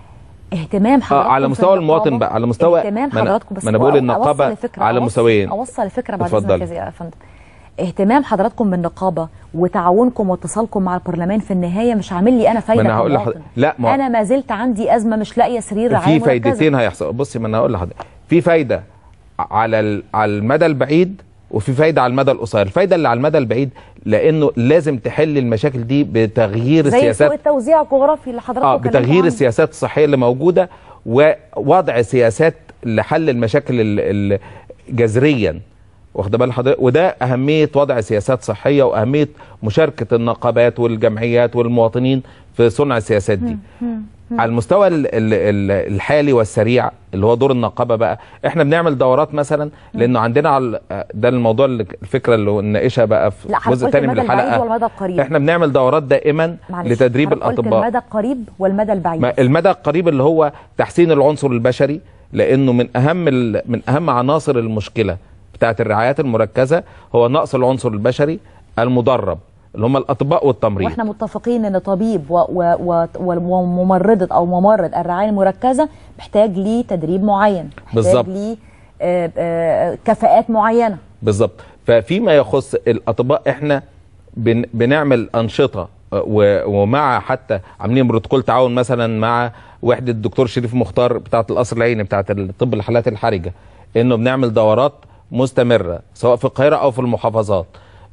A: اهتمام حضراتكم
C: على
A: في
C: مستوى
A: النقابة،
C: المواطن بقى، على مستوى-
A: اهتمام
C: ما أنا-
A: حضراتكم بس
C: ما أنا بقول
A: أو-
C: النقابة
A: أوصل الفكرة،
C: على
A: أوصل-
C: مستويين.
A: اوصل الفكره بعد
C: اتفضل.
A: اذنك يا فندم اهتمام حضراتكم بالنقابه وتعاونكم واتصالكم مع البرلمان في النهايه مش عامل لي انا فايده
C: ما أنا هقول
A: كمواطن.
C: لحضرتك- لا، ما-
A: انا ما زلت عندي ازمه مش لاقيه سرير رعايه
C: في
A: مركزة.
C: فايدتين هيحصل بصي ما انا هقول لحضرتك في فايده على ال- على المدى البعيد وفي فايده على المدى القصير الفايده اللي على المدى البعيد لانه لازم تحل المشاكل دي بتغيير
A: زي سوء
C: السياسات
A: التوزيع الجغرافي اللي حضراتكم
C: اه
A: اتكلمتوا
C: بتغيير
A: عنه.
C: السياسات الصحيه اللي موجوده ووضع سياسات لحل المشاكل ال- ال- جذريا واخد بال حضرتك وده اهميه وضع سياسات صحيه واهميه مشاركه النقابات والجمعيات والمواطنين في صنع السياسات دي على المستوى ال- ال- ال- الحالي والسريع اللي هو دور النقابه بقى احنا بنعمل دورات مثلا لانه عندنا على ده الموضوع اللي الفكره اللي نناقشها بقى في
A: لا
C: الجزء
A: حضرتك
C: الثاني من
A: المدى البعيد
C: الحلقه
A: والمدى القريب
C: احنا بنعمل دورات دائما
A: معلش،
C: لتدريب
A: حضرتك قلت
C: الاطباء
A: المدى القريب والمدى البعيد
C: ما المدى القريب اللي هو تحسين العنصر البشري لانه من اهم ال- من اهم عناصر المشكله بتاعت الرعايات المركزه هو نقص العنصر البشري المدرب اللي هم الاطباء والتمريض
A: واحنا متفقين ان طبيب و- و- و- وممرضه او ممرض الرعايه المركزه محتاج ليه تدريب معين محتاج
C: بالظبط.
A: ليه آه، آه، كفاءات معينه
C: بالظبط ففيما يخص الاطباء احنا بن بنعمل انشطه آه، و- ومع حتى عاملين بروتوكول تعاون مثلا مع وحده الدكتور شريف مختار بتاعه القصر العيني بتاعه الطب الحالات الحرجه انه بنعمل دورات مستمره سواء في القاهره او في المحافظات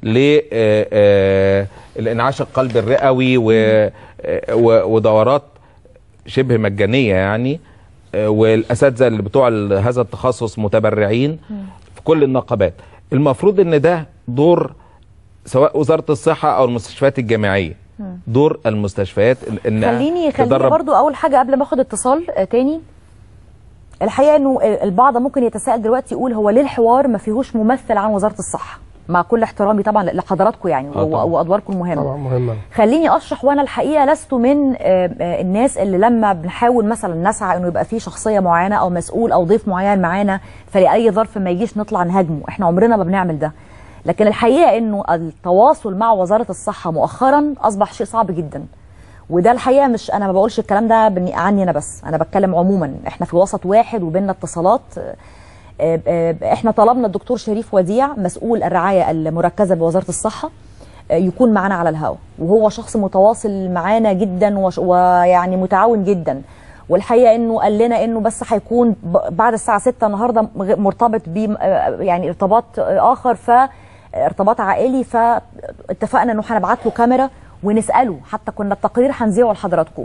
C: للانعاش القلبي الرئوي و- آه، و- ودورات شبه مجانيه يعني آه، والاساتذه اللي بتوع ال- هذا التخصص متبرعين في كل النقابات المفروض ان ده دور سواء وزاره الصحه او المستشفيات الجامعيه دور المستشفيات ال- ان
A: خليني خليني
C: تدرب-
A: برضو اول حاجه قبل ما اخد اتصال آه، تاني الحقيقه انه البعض ممكن يتساءل دلوقتي يقول هو ليه الحوار ما فيهوش ممثل عن وزاره الصحه مع كل احترامي طبعا لحضراتكم يعني
B: آه طبعاً.
A: وادواركم المهمه
B: طبعا مهمه
A: خليني اشرح وانا الحقيقه لست من آه، آه، الناس اللي لما بنحاول مثلا نسعى انه يبقى في شخصيه معينه او مسؤول او ضيف معين معانا فلاي ظرف ما يجيش نطلع نهاجمه احنا عمرنا ما بنعمل ده لكن الحقيقه انه التواصل مع وزاره الصحه مؤخرا اصبح شيء صعب جدا وده الحقيقه مش انا ما بقولش الكلام ده بني- عني انا بس انا بتكلم عموما احنا في وسط واحد وبيننا اتصالات آه، آه، آه، احنا طلبنا الدكتور شريف وديع مسؤول الرعايه المركزه بوزاره الصحه آه، يكون معانا على الهواء وهو شخص متواصل معانا جدا وش- ويعني متعاون جدا والحقيقه انه قال لنا انه بس هيكون ب- بعد الساعه 6 النهارده مغ- مرتبط ب يعني ارتباط آه، اخر ف ارتباط عائلي فاتفقنا انه هنبعت له كاميرا ونساله حتى كنا التقرير هنذيعه لحضراتكم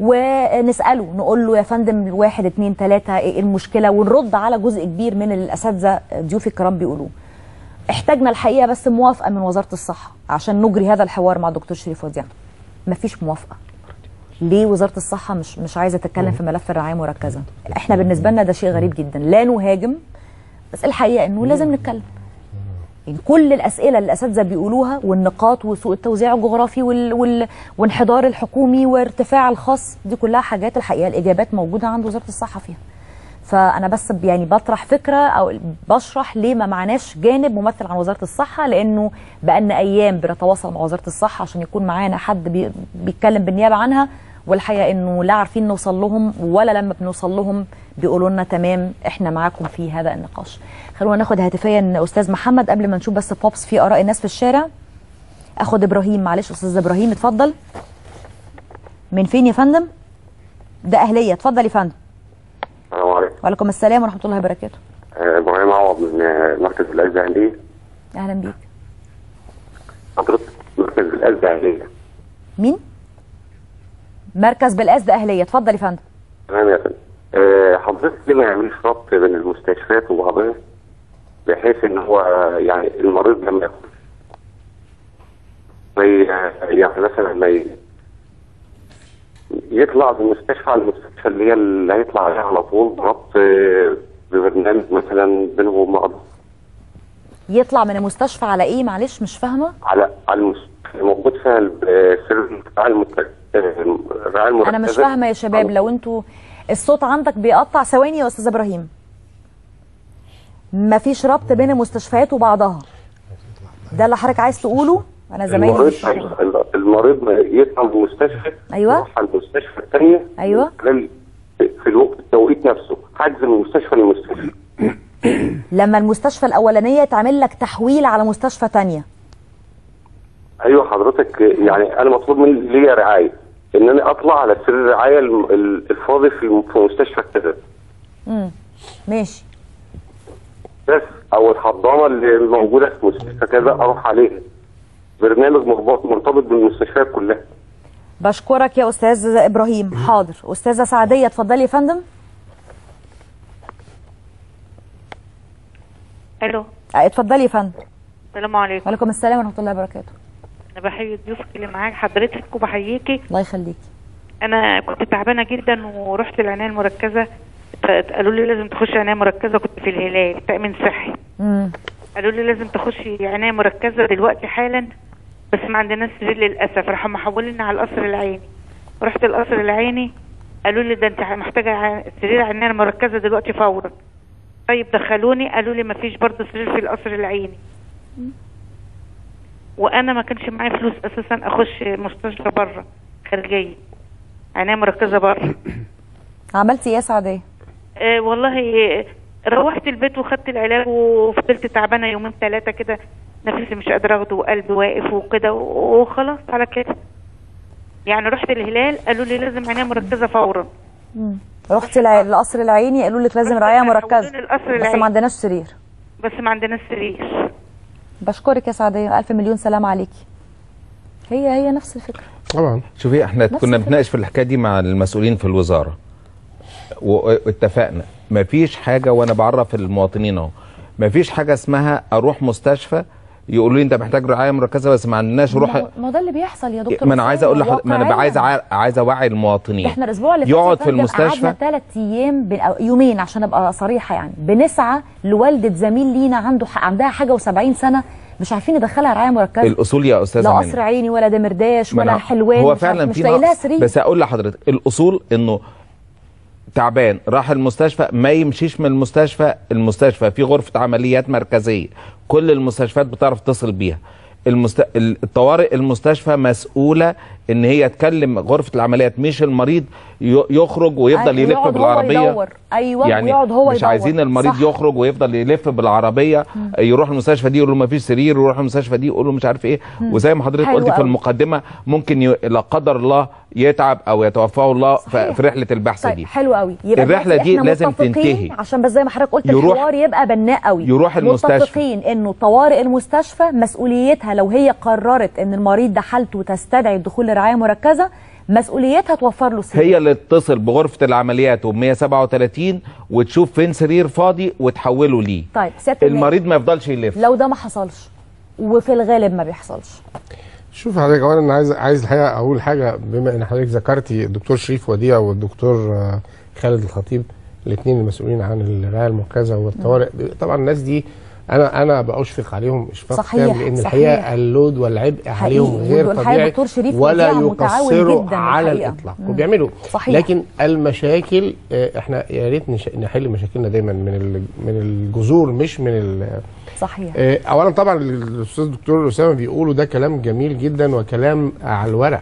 A: ونساله نقول له يا فندم واحد اتنين تلاته ايه المشكله ونرد على جزء كبير من الاساتذه ضيوف الكرام بيقولوه احتاجنا الحقيقه بس موافقه من وزاره الصحه عشان نجري هذا الحوار مع الدكتور شريف وديع مفيش موافقه ليه وزاره الصحه مش مش عايزه تتكلم في ملف الرعايه المركزه احنا بالنسبه لنا ده شيء غريب جدا لا نهاجم بس الحقيقه انه لازم نتكلم يعني كل الاسئله اللي الاساتذه بيقولوها والنقاط وسوء التوزيع الجغرافي وال... وال... وانحدار الحكومي وارتفاع الخاص دي كلها حاجات الحقيقه الاجابات موجوده عند وزاره الصحه فيها فانا بس ب- يعني بطرح فكره او بشرح ليه ما معناش جانب ممثل عن وزاره الصحه لانه بقالنا ايام بنتواصل مع وزاره الصحه عشان يكون معانا حد بي... بيتكلم بالنيابه عنها والحقيقه انه لا عارفين نوصل لهم ولا لما بنوصل لهم بيقولوا لنا تمام احنا معاكم في هذا النقاش خلونا ناخد هاتفيا استاذ محمد قبل ما نشوف بس بوبس في اراء الناس في الشارع اخد ابراهيم معلش استاذ ابراهيم اتفضل من فين يا فندم ده اهليه اتفضل يا فندم
H: السلام عليكم
A: وعليكم السلام ورحمه الله وبركاته
H: آه، ابراهيم عوض من آه، مركز الازهريه
A: اهلا بيك
H: حضرتك مركز الازهريه
A: مين مركز بالقاس ده اهليه اتفضل يا فندم
H: تمام يا فندم آه، حضرتك ليه ما يعملش ربط بين المستشفيات وبعضها بحيث ان هو آه، يعني المريض لما ياخد ما ي- يعني مثلا ما ي- يطلع من المستشفى على المستشفى اللي هي اللي هيطلع عليها على طول ربط آه، ببرنامج مثلا بينهم وبين بعض
A: يطلع من المستشفى على ايه معلش مش فاهمه
H: على على المستشفى موجود فيها ال- سر الرعايه المت- الرعايه المركزه
A: انا مش فاهمه يا شباب لو انتوا الصوت عندك بيقطع ثواني يا استاذ ابراهيم مفيش ربط بين المستشفيات وبعضها ده اللي حضرتك عايز تقوله انا زمايلي
H: المريض
A: مش فاهمة.
H: المريض ما يطلع من المستشفى
A: أيوة.
H: يروح على المستشفى الثانيه
A: أيوة.
H: خلال في الوقت التوقيت نفسه حجز من المستشفى للمستشفى
A: لما المستشفى الاولانيه تعمل لك تحويل على مستشفى تانية
H: ايوه حضرتك يعني انا مطلوب مني ليا رعايه ان انا اطلع على سرير الرعايه الم- ال- الفاضي في في مستشفى كذا
A: امم ماشي
H: بس او الحضانه اللي موجوده في مستشفى كذا اروح عليها برنامج مربوط مرتبط بالمستشفيات كلها
A: بشكرك يا استاذ ابراهيم حاضر استاذه سعديه اتفضلي يا فندم
I: الو
A: آه، اتفضلي يا فندم
I: السلام عليكم
A: وعليكم السلام ورحمه الله وبركاته
I: انا بحيي ضيوفك اللي معاك حضرتك وبحييكي
A: الله يخليكي
I: انا كنت تعبانه جدا ورحت العنايه المركزه ف- قالوا لي لازم تخشي عنايه مركزه كنت في الهلال تامين صحي
A: امم
I: قالوا لي لازم تخشي عنايه مركزه دلوقتي حالا بس ما عندناش سرير للاسف راحوا محوليني على القصر العيني رحت القصر العيني قالوا لي ده انت محتاجه ع- سرير عنايه مركزه دلوقتي فورا طيب دخلوني قالوا لي ما فيش برضه سرير في القصر العيني وانا ما كانش معايا فلوس اساسا اخش مستشفى بره خارجيه عنايه مركزه بره
A: عملتي ايه يا سعديه
I: أه والله آه، روحت البيت وخدت العلاج وفضلت تعبانه يومين ثلاثه كده نفسي مش قادره اخده وقلبي واقف وكده وخلاص على كده يعني رحت الهلال قالوا لي لازم عنايه مركزه فورا
A: مم. رحتي الع- القصر العيني قالوا لك لازم رعايه مركزه
I: حولوني القصر
A: بس
I: العيني.
A: ما عندناش سرير
I: بس ما عندناش سرير
A: بشكرك يا سعديه الف مليون سلام عليكي هي هي نفس الفكره
B: طبعا
C: شوفي احنا
A: نفس
C: كنا
A: الفكرة.
C: بنتناقش في الحكايه دي مع المسؤولين في الوزاره و- واتفقنا مفيش حاجه وانا بعرف المواطنين اهو مفيش حاجه اسمها اروح مستشفى يقولوا لي انت محتاج رعايه مركزه بس ما عندناش روح
A: ما هو- ما هو ده اللي بيحصل يا دكتور
C: ما انا عايز اقول لحضرتك ما انا
A: واقعياً.
C: عايز أع- عايز اوعي المواطنين
A: احنا الاسبوع اللي فات
C: يقعد
A: يا
C: في
A: فندم
C: المستشفى
A: قعدنا ثلاث ايام ب... أو يومين عشان ابقى صريحه يعني بنسعى لوالده زميل لينا عنده ح... عندها حاجه و70 سنه مش عارفين ندخلها رعايه مركزه
C: الاصول يا استاذه
A: لا
C: منى
A: قصر عيني ولا دمرداش
C: ما
A: ولا
C: أنا-
A: حلوان
C: هو
A: مش عارف-
C: فعلا
A: مش
C: في
A: لاقي لها
C: نقص
A: سرير
C: بس اقول لحضرتك الاصول انه تعبان راح المستشفى ما يمشيش من المستشفى المستشفى في غرفه عمليات مركزيه كل المستشفيات بتعرف تتصل بيها المست... الطوارئ المستشفى مسؤوله ان هي تكلم غرفه العمليات مش المريض ي... يخرج ويفضل
A: أيوة،
C: يلف
A: يقعد هو
C: بالعربيه
A: يدور. أيوة،
C: يعني
A: ويقعد هو
C: مش
A: يدور.
C: عايزين المريض
A: صح.
C: يخرج ويفضل يلف بالعربيه يروح المستشفى دي يقول له ما فيش سرير ويروح المستشفى دي يقول له مش عارف ايه
A: مم.
C: وزي ما حضرتك
A: حلو
C: قلتي في
A: أوي.
C: المقدمه ممكن ي... لا قدر الله يتعب او يتوفاه الله ف-
A: صحيح.
C: في رحله البحث
A: طيب
C: دي
A: حلو قوي يبقى
C: الرحلة
A: دلوقتي
C: دي
A: إحنا
C: لازم
A: متفقين
C: تنتهي.
A: عشان بس زي ما حضرتك قلت
C: يروح-
A: الحوار يبقى بناء قوي
C: يروح المستشفى.
A: متفقين انه طوارئ المستشفى مسؤوليتها لو هي قررت ان المريض ده حالته تستدعي الدخول لرعايه مركزه مسؤوليتها توفر له سرير
C: هي اللي تتصل بغرفه العمليات و 137 وتشوف فين سرير فاضي وتحوله ليه
A: طيب سياده النائب،
C: المريض ما يفضلش يلف
A: لو ده ما حصلش وفي الغالب ما بيحصلش
B: شوف حضرتك اولا انا عايز عايز الحقيقه اقول حاجه بما ان حضرتك ذكرتي الدكتور شريف وديع والدكتور آه، خالد الخطيب الاثنين المسؤولين عن الرعايه المركزه والطوارئ طبعا الناس دي انا انا بأشفق عليهم اشفاق
A: صحيح،
B: تام لان
A: صحيح.
B: الحقيقه اللود والعبء عليهم غير
A: والحقيقة
B: طبيعي
A: دكتور شريف
B: ولا
A: وديع متعاون
B: يقصروا
A: جداً
B: على
A: الحقيقة.
B: الاطلاق
A: مم.
B: وبيعملوا
A: صحيح.
B: لكن المشاكل آه، احنا يا ريت نش- نحل مشاكلنا دايما من ال- من الجذور مش من ال-
A: صحيح
B: آه، اولا طبعا الاستاذ الدكتور اسامه بيقولوا ده كلام جميل جدا وكلام على الورق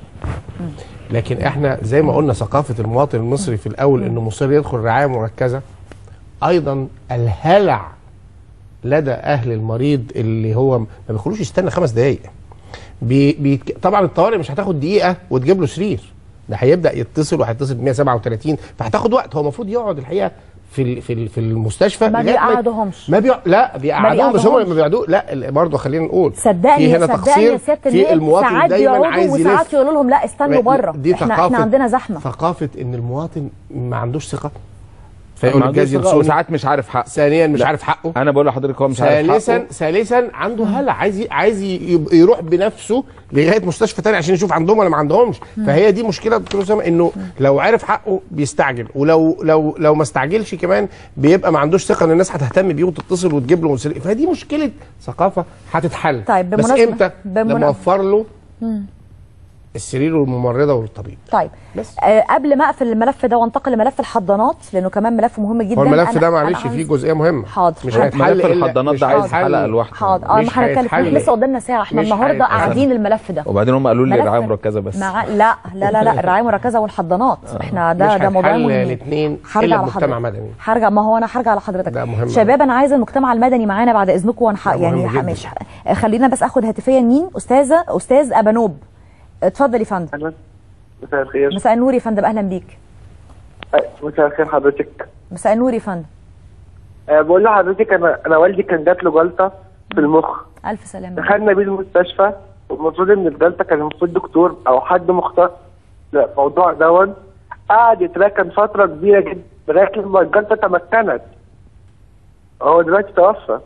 B: لكن احنا زي ما قلنا ثقافه المواطن المصري في الاول انه مصر يدخل رعايه مركزه ايضا الهلع لدى اهل المريض اللي هو ما بيخلوش يستنى خمس دقائق بي بي طبعا الطوارئ مش هتاخد دقيقه وتجيب له سرير ده هيبدا يتصل وهيتصل ب 137 فهتاخد وقت هو المفروض يقعد الحقيقه في ال- في ال- في المستشفى
A: ما
B: لغاية
A: بيقعدوهمش.
B: ما بيقع... لا بيقعدوهم بس هم
A: بيقعدوهمش.
B: ما بيقعدوه لا برضه خلينا نقول
A: صدقني
B: في هنا
A: صدقني
B: تقصير
A: يا سياده
B: في
A: النائب
B: المواطن
A: ساعات
B: دايما
A: بيقعدوا
B: عايز
A: وساعات
B: يلف
A: يقولوا لهم لا استنوا بره
B: دي
A: احنا
B: ثقافة
A: احنا عندنا زحمه
B: ثقافة ان المواطن ما عندوش ثقة
C: ما
B: فيقول
C: عندوش
B: الجهاز
C: ثقة
B: يرسوني
C: وساعات مش عارف حقه
B: ثانيا مش
C: لا.
B: عارف حقه
C: انا بقول لحضرتك هو مش عارف
B: ثالثا
C: حقه
B: ثالثا عنده هلع عايز ي- عايز ي- يروح بنفسه لغايه مستشفى تاني عشان يشوف عندهم ولا ما عندهمش فهي دي مشكله دكتور اسامه انه لو عرف حقه بيستعجل ولو لو لو ما استعجلش كمان بيبقى ما عندوش ثقه ان الناس هتهتم بيه وتتصل وتجيب له مسؤولية. فدي مشكله ثقافه هتتحل
A: طيب،
B: بس
A: بمناسبة-
B: امتى
A: بمنا-
B: لما اوفر له السرير والممرضه والطبيب
A: طيب
B: بس.
A: آه قبل ما اقفل الملف ده وانتقل لملف الحضانات لانه كمان ملف مهم جدا
B: هو الملف
A: أنا-
B: ده
A: أنا
B: معلش
A: عايز-
B: فيه جزئيه مهمه
A: حاضر.
B: مش
A: حاضر.
B: هيتحل
C: ملف
B: إلا-
C: الحضانات
B: مش
C: ده عايز
B: هيتحل-
C: حلقة لوحده.
A: حاضر اه
B: مش
A: ما احنا هنتكلم
B: هيتحل.
A: احنا لسه قدامنا ساعه احنا
B: مش
A: النهارده
B: هيتحل.
A: قاعدين الملف ده
C: وبعدين هم قالوا لي
A: ملف-
C: رعايه مركزه بس
A: مع لا لا لا لا الرعايه المركزه والحضانات احنا ده
B: مش
A: ده موضوع
B: هيتحل
A: مهم
B: الاثنين
A: هرجع
B: الا
A: لحضرتك.
B: بمجتمع مدني
A: هرجع ما هو انا هرجع لحضرتك
B: ده مهم
A: شباب انا عايزه المجتمع المدني معانا بعد اذنكم وانا ح-
B: ده
A: يعني
B: مهم
A: ح-
B: جدا.
A: مش ح- خلينا بس اخد هاتفيا مين استاذه استاذ ابانوب اتفضل يا فندم
J: اهلا مساء الخير
A: مساء النور يا فندم اهلا بيك
J: مساء الخير حضرتك
A: مساء النور يا فندم
J: أه بقول لحضرتك انا انا والدي كان جات له جلطه في المخ
A: الف سلامه
J: دخلنا بيه المستشفى والمفروض ان الجلطه كان المفروض دكتور او حد مختص للموضوع دون قعد يتراكم فتره كبيره جدا لغايه لما الجلطه تمكنت هو دلوقتي توفى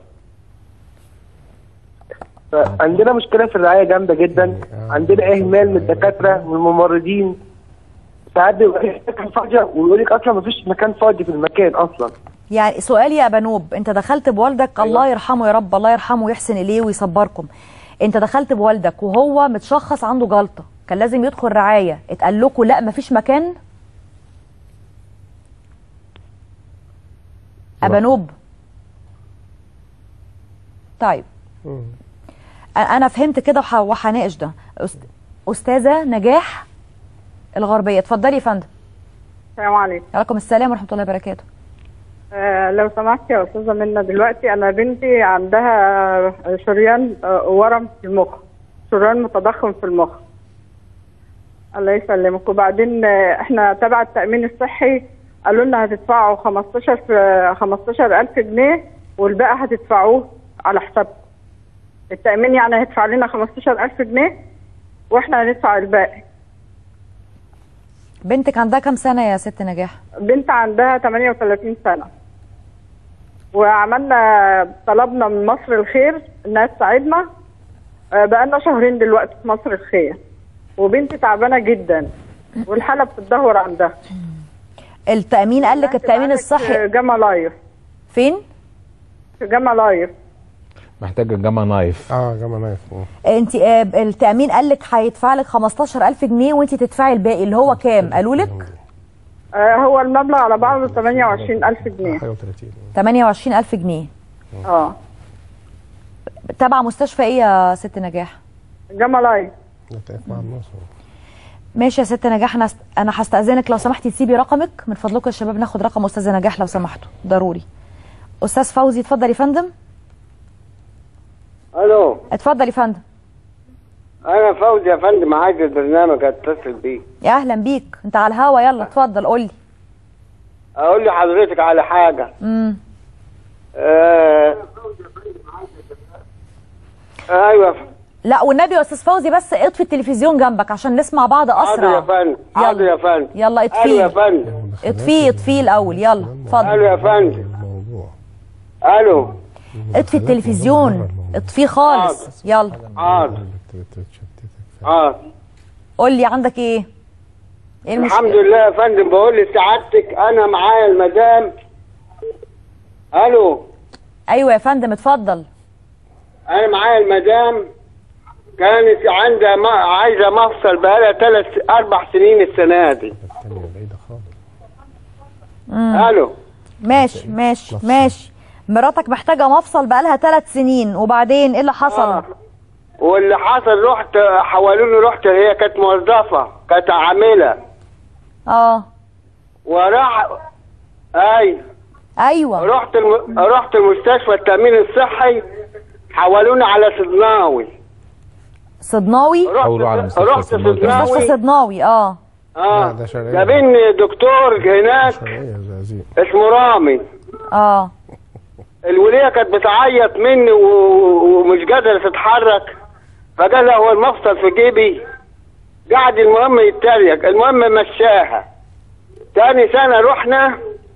J: عندنا مشكله في الرعايه جامده جدا عندنا اهمال من الدكاتره والممرضين ساعات بيبقى في مكان فاضيه ويقول لك اصلا مفيش مكان فاضي في المكان اصلا
A: يعني سؤالي يا بنوب انت دخلت بوالدك الله يرحمه يا رب الله يرحمه ويحسن اليه ويصبركم انت دخلت بوالدك وهو متشخص عنده جلطه كان لازم يدخل رعايه اتقال لكم لا مفيش مكان ابانوب طيب أ- انا فهمت كده وح- وهناقش ده أست- استاذه نجاح الغربيه اتفضلي يا فندم
K: السلام عليكم
A: عليكم السلام ورحمه الله وبركاته
K: آه لو سمحت يا استاذه منى دلوقتي انا بنتي عندها شريان آه ورم في المخ شريان متضخم في المخ الله يسلمك وبعدين آه احنا تبع التامين الصحي قالوا لنا هتدفعوا 15 في 15000 جنيه والباقي هتدفعوه على حسابكم التامين يعني هيدفع لنا 15000 جنيه واحنا هندفع الباقي
A: بنتك عندها كام سنه يا ست نجاح
K: بنت عندها 38 سنة وعملنا طلبنا من مصر الخير انها تساعدنا آه، بقالنا شهرين دلوقتي في مصر الخير وبنتي تعبانة جدا والحالة بتتدهور عندها
A: التامين قال لك التامين الصحي
K: في جاما لايف
A: فين
K: في جاما لايف
C: محتاج جاما نايف
B: اه جاما نايف
A: انت آه، التامين قال لك هيدفع لك 15000 جنيه وانت تدفعي الباقي اللي هو كام قالوا لك
K: آه، هو المبلغ على بعضه 28000 جنيه
A: 28000 جنيه
K: اه
A: تبع مستشفى ايه يا ست نجاح
K: جاما لايف
A: ماشي يا ست نجاح انا انا هستاذنك لو سمحتي تسيبي رقمك من فضلكم يا شباب ناخد رقم استاذه نجاح لو سمحتوا ضروري استاذ فوزي اتفضل يا فندم
L: الو
A: اتفضل يا فندم
L: انا فوزي يا فندم عايز البرنامج اتصل بيه
A: يا اهلا بيك انت على الهوا يلا اتفضل قول لي
L: اقول لحضرتك على حاجه
A: امم
L: آه... ايوه
A: لا والنبي يا استاذ فوزي بس اطفي التلفزيون جنبك عشان نسمع بعض
L: حاضر يا
A: اسرع
L: فندم حاضر يا فندم
A: يلا
L: الو
A: اطفيه
L: يا فندم
A: اطفيه اطفيه الاول يلا اتفضل
L: الو يا فندم الو
A: اطفي التلفزيون اطفيه خالص يلا
L: حاضر حاضر
A: قول لي عندك ايه ايه المشكله
L: الحمد لله يا فندم بقول لسعادتك انا معايا المدام الو
A: ايوه يا فندم اتفضل
L: انا معايا المدام كانت عندها ما عايزه مفصل بقالها ثلاث اربع سنين السنه دي
A: مم.
L: الو
A: ماشي ماشي ماشي مراتك محتاجه مفصل بقالها ثلاث سنين وبعدين ايه اللي حصل
L: آه. واللي حصل رحت حولوني رحت هي كانت موظفه كانت عامله
A: اه
L: وراح اي
A: ايوه
L: رحت الم... رحت المستشفى التامين الصحي حولوني على صدناوي
A: صدناوي
C: حولوه على مستشفى
L: رحت
C: صدناوي.
L: صدناوي.
A: مستشفى صدناوي اه
L: اه
B: ده شرقية.
L: جابني دكتور هناك
B: شرقية زقازيق.
L: اسمه رامي
A: اه
L: الولية كانت بتعيط مني و- ومش قادرة تتحرك فقال لها هو المفصل في جيبي قعد المهم يتريق المهم مشاها تاني سنة رحنا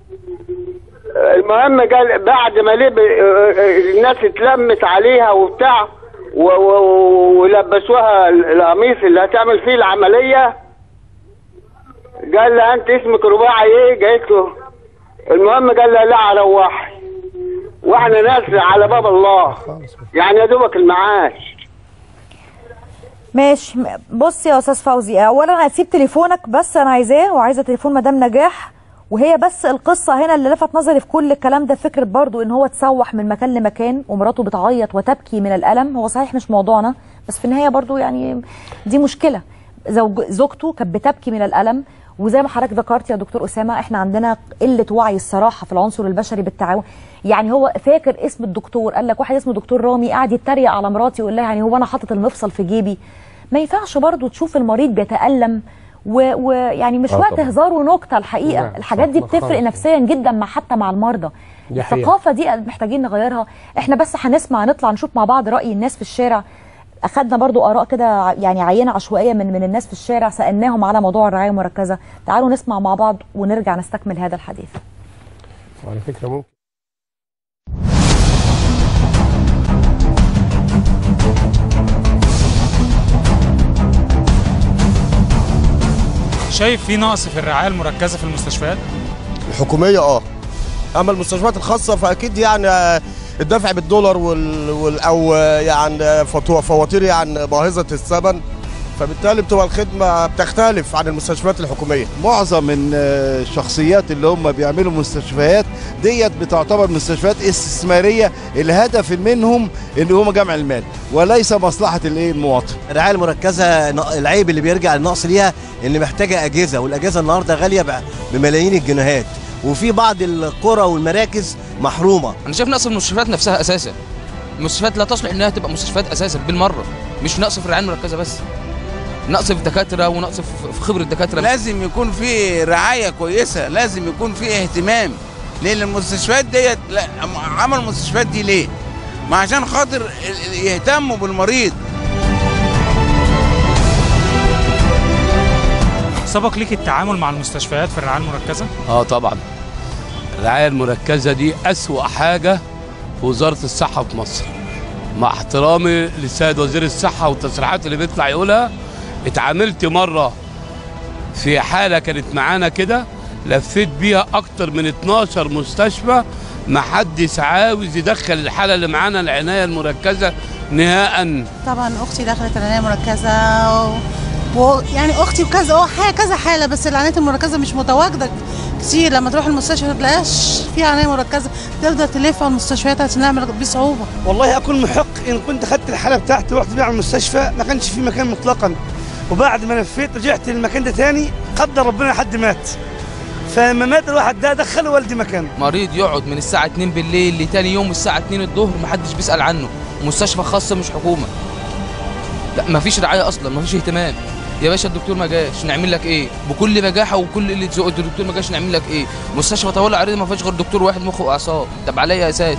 L: المهم قال بعد ما لب الناس اتلمت عليها وبتاع و- و- ولبسوها القميص اللي هتعمل فيه العملية قال لها انت اسمك رباعي ايه قالت له المهم قال لها لا روحي واحنا ناس على باب الله يعني يا دوبك المعاش
A: ماشي م- بص يا استاذ فوزي اولا هسيب تليفونك بس انا عايزاه وعايزه تليفون مدام نجاح وهي بس القصه هنا اللي لفت نظري في كل الكلام ده فكره برضو ان هو تسوح من مكان لمكان ومراته بتعيط وتبكي من الالم هو صحيح مش موضوعنا بس في النهايه برضو يعني دي مشكله زوج زوجته كانت بتبكي من الالم وزي ما حضرتك ذكرت يا دكتور اسامه احنا عندنا قله وعي الصراحه في العنصر البشري بالتعاون يعني هو فاكر اسم الدكتور قال لك واحد اسمه دكتور رامي قاعد يتريق على مراتي ويقول لها يعني هو انا حاطط المفصل في جيبي ما ينفعش برضو تشوف المريض بيتالم ويعني و... يعني مش
B: آه
A: وقت
B: طبعا.
A: هزار ونكته الحقيقه
B: لا،
A: الحاجات دي
B: صح،
A: بتفرق
B: خالص.
A: نفسيا جدا مع حتى مع المرضى
B: دي حقيقة.
A: الثقافه دي محتاجين نغيرها احنا بس هنسمع نطلع نشوف مع بعض راي الناس في الشارع اخدنا برضو اراء كده ع- يعني عينه عشوائيه من من الناس في الشارع سالناهم على موضوع الرعايه المركزه تعالوا نسمع مع بعض ونرجع نستكمل هذا الحديث
B: وعلى فكرة ممكن
M: شايف في نقص في الرعايه المركزه في المستشفيات
N: الحكوميه اه اما المستشفيات الخاصه فاكيد يعني آه، الدفع بالدولار وال, وال او آه، يعني آه، فاتو- فواتير يعني باهظه الثمن فبالتالي بتبقى الخدمه بتختلف عن المستشفيات الحكوميه
O: معظم من آه، الشخصيات اللي هم بيعملوا مستشفيات ديت بتعتبر مستشفيات استثماريه الهدف منهم ان هم جمع المال وليس مصلحه الايه المواطن
P: الرعايه المركزه ن- العيب اللي بيرجع النقص ليها ان محتاجه اجهزه والاجهزه النهارده غاليه ب- بملايين الجنيهات وفي بعض القرى والمراكز محرومه
Q: انا شايف نقص في المستشفيات نفسها اساسا المستشفيات لا تصلح انها تبقى مستشفيات اساسا بالمره مش نقص في الرعايه المركزه بس نقص في الدكاتره ونقص في في خبره الدكاتره
R: لازم يكون في رعايه كويسه لازم يكون في اهتمام لان المستشفيات ديت لا عملوا المستشفيات دي ليه ما عشان خاطر ال- ال- يهتموا بالمريض
M: سبق ليك التعامل مع المستشفيات في الرعايه المركزه
S: اه طبعا الرعايه المركزه دي اسوا حاجه في وزاره الصحه في مصر مع احترامي للسيد وزير الصحه والتصريحات اللي بيطلع يقولها اتعاملت مره في حاله كانت معانا كده لفيت بيها اكتر من 12 مستشفى ما حدش عاوز يدخل الحاله اللي معانا العنايه المركزه نهائا
T: طبعا اختي دخلت العنايه المركزه و... و... يعني اختي وكذا اه حاجه كذا حاله بس العنايه المركزه مش متواجده كتير لما تروح المستشفى ما تلاقيش في عنايه مركزه تفضل تلف على المستشفيات عشان نعمل بصعوبه
U: والله اكون محق ان كنت خدت الحاله بتاعتي ورحت بيها على المستشفى ما كانش في مكان مطلقا وبعد ما لفيت رجعت للمكان ده تاني قدر ربنا حد مات فلما مات الواحد ده دخل والدي مكانه
Q: مريض يقعد من الساعه 2 بالليل لتاني يوم الساعه 2 الظهر محدش بيسال عنه مستشفى خاصه مش حكومه لا مفيش رعايه اصلا مفيش اهتمام يا باشا الدكتور ما جاش نعمل لك ايه بكل بجاحه وكل اللي ذوق الدكتور ما جاش نعمل لك ايه مستشفى طوارئ عريضه ما فيهاش غير دكتور واحد مخ واعصاب طب عليا يا ساتر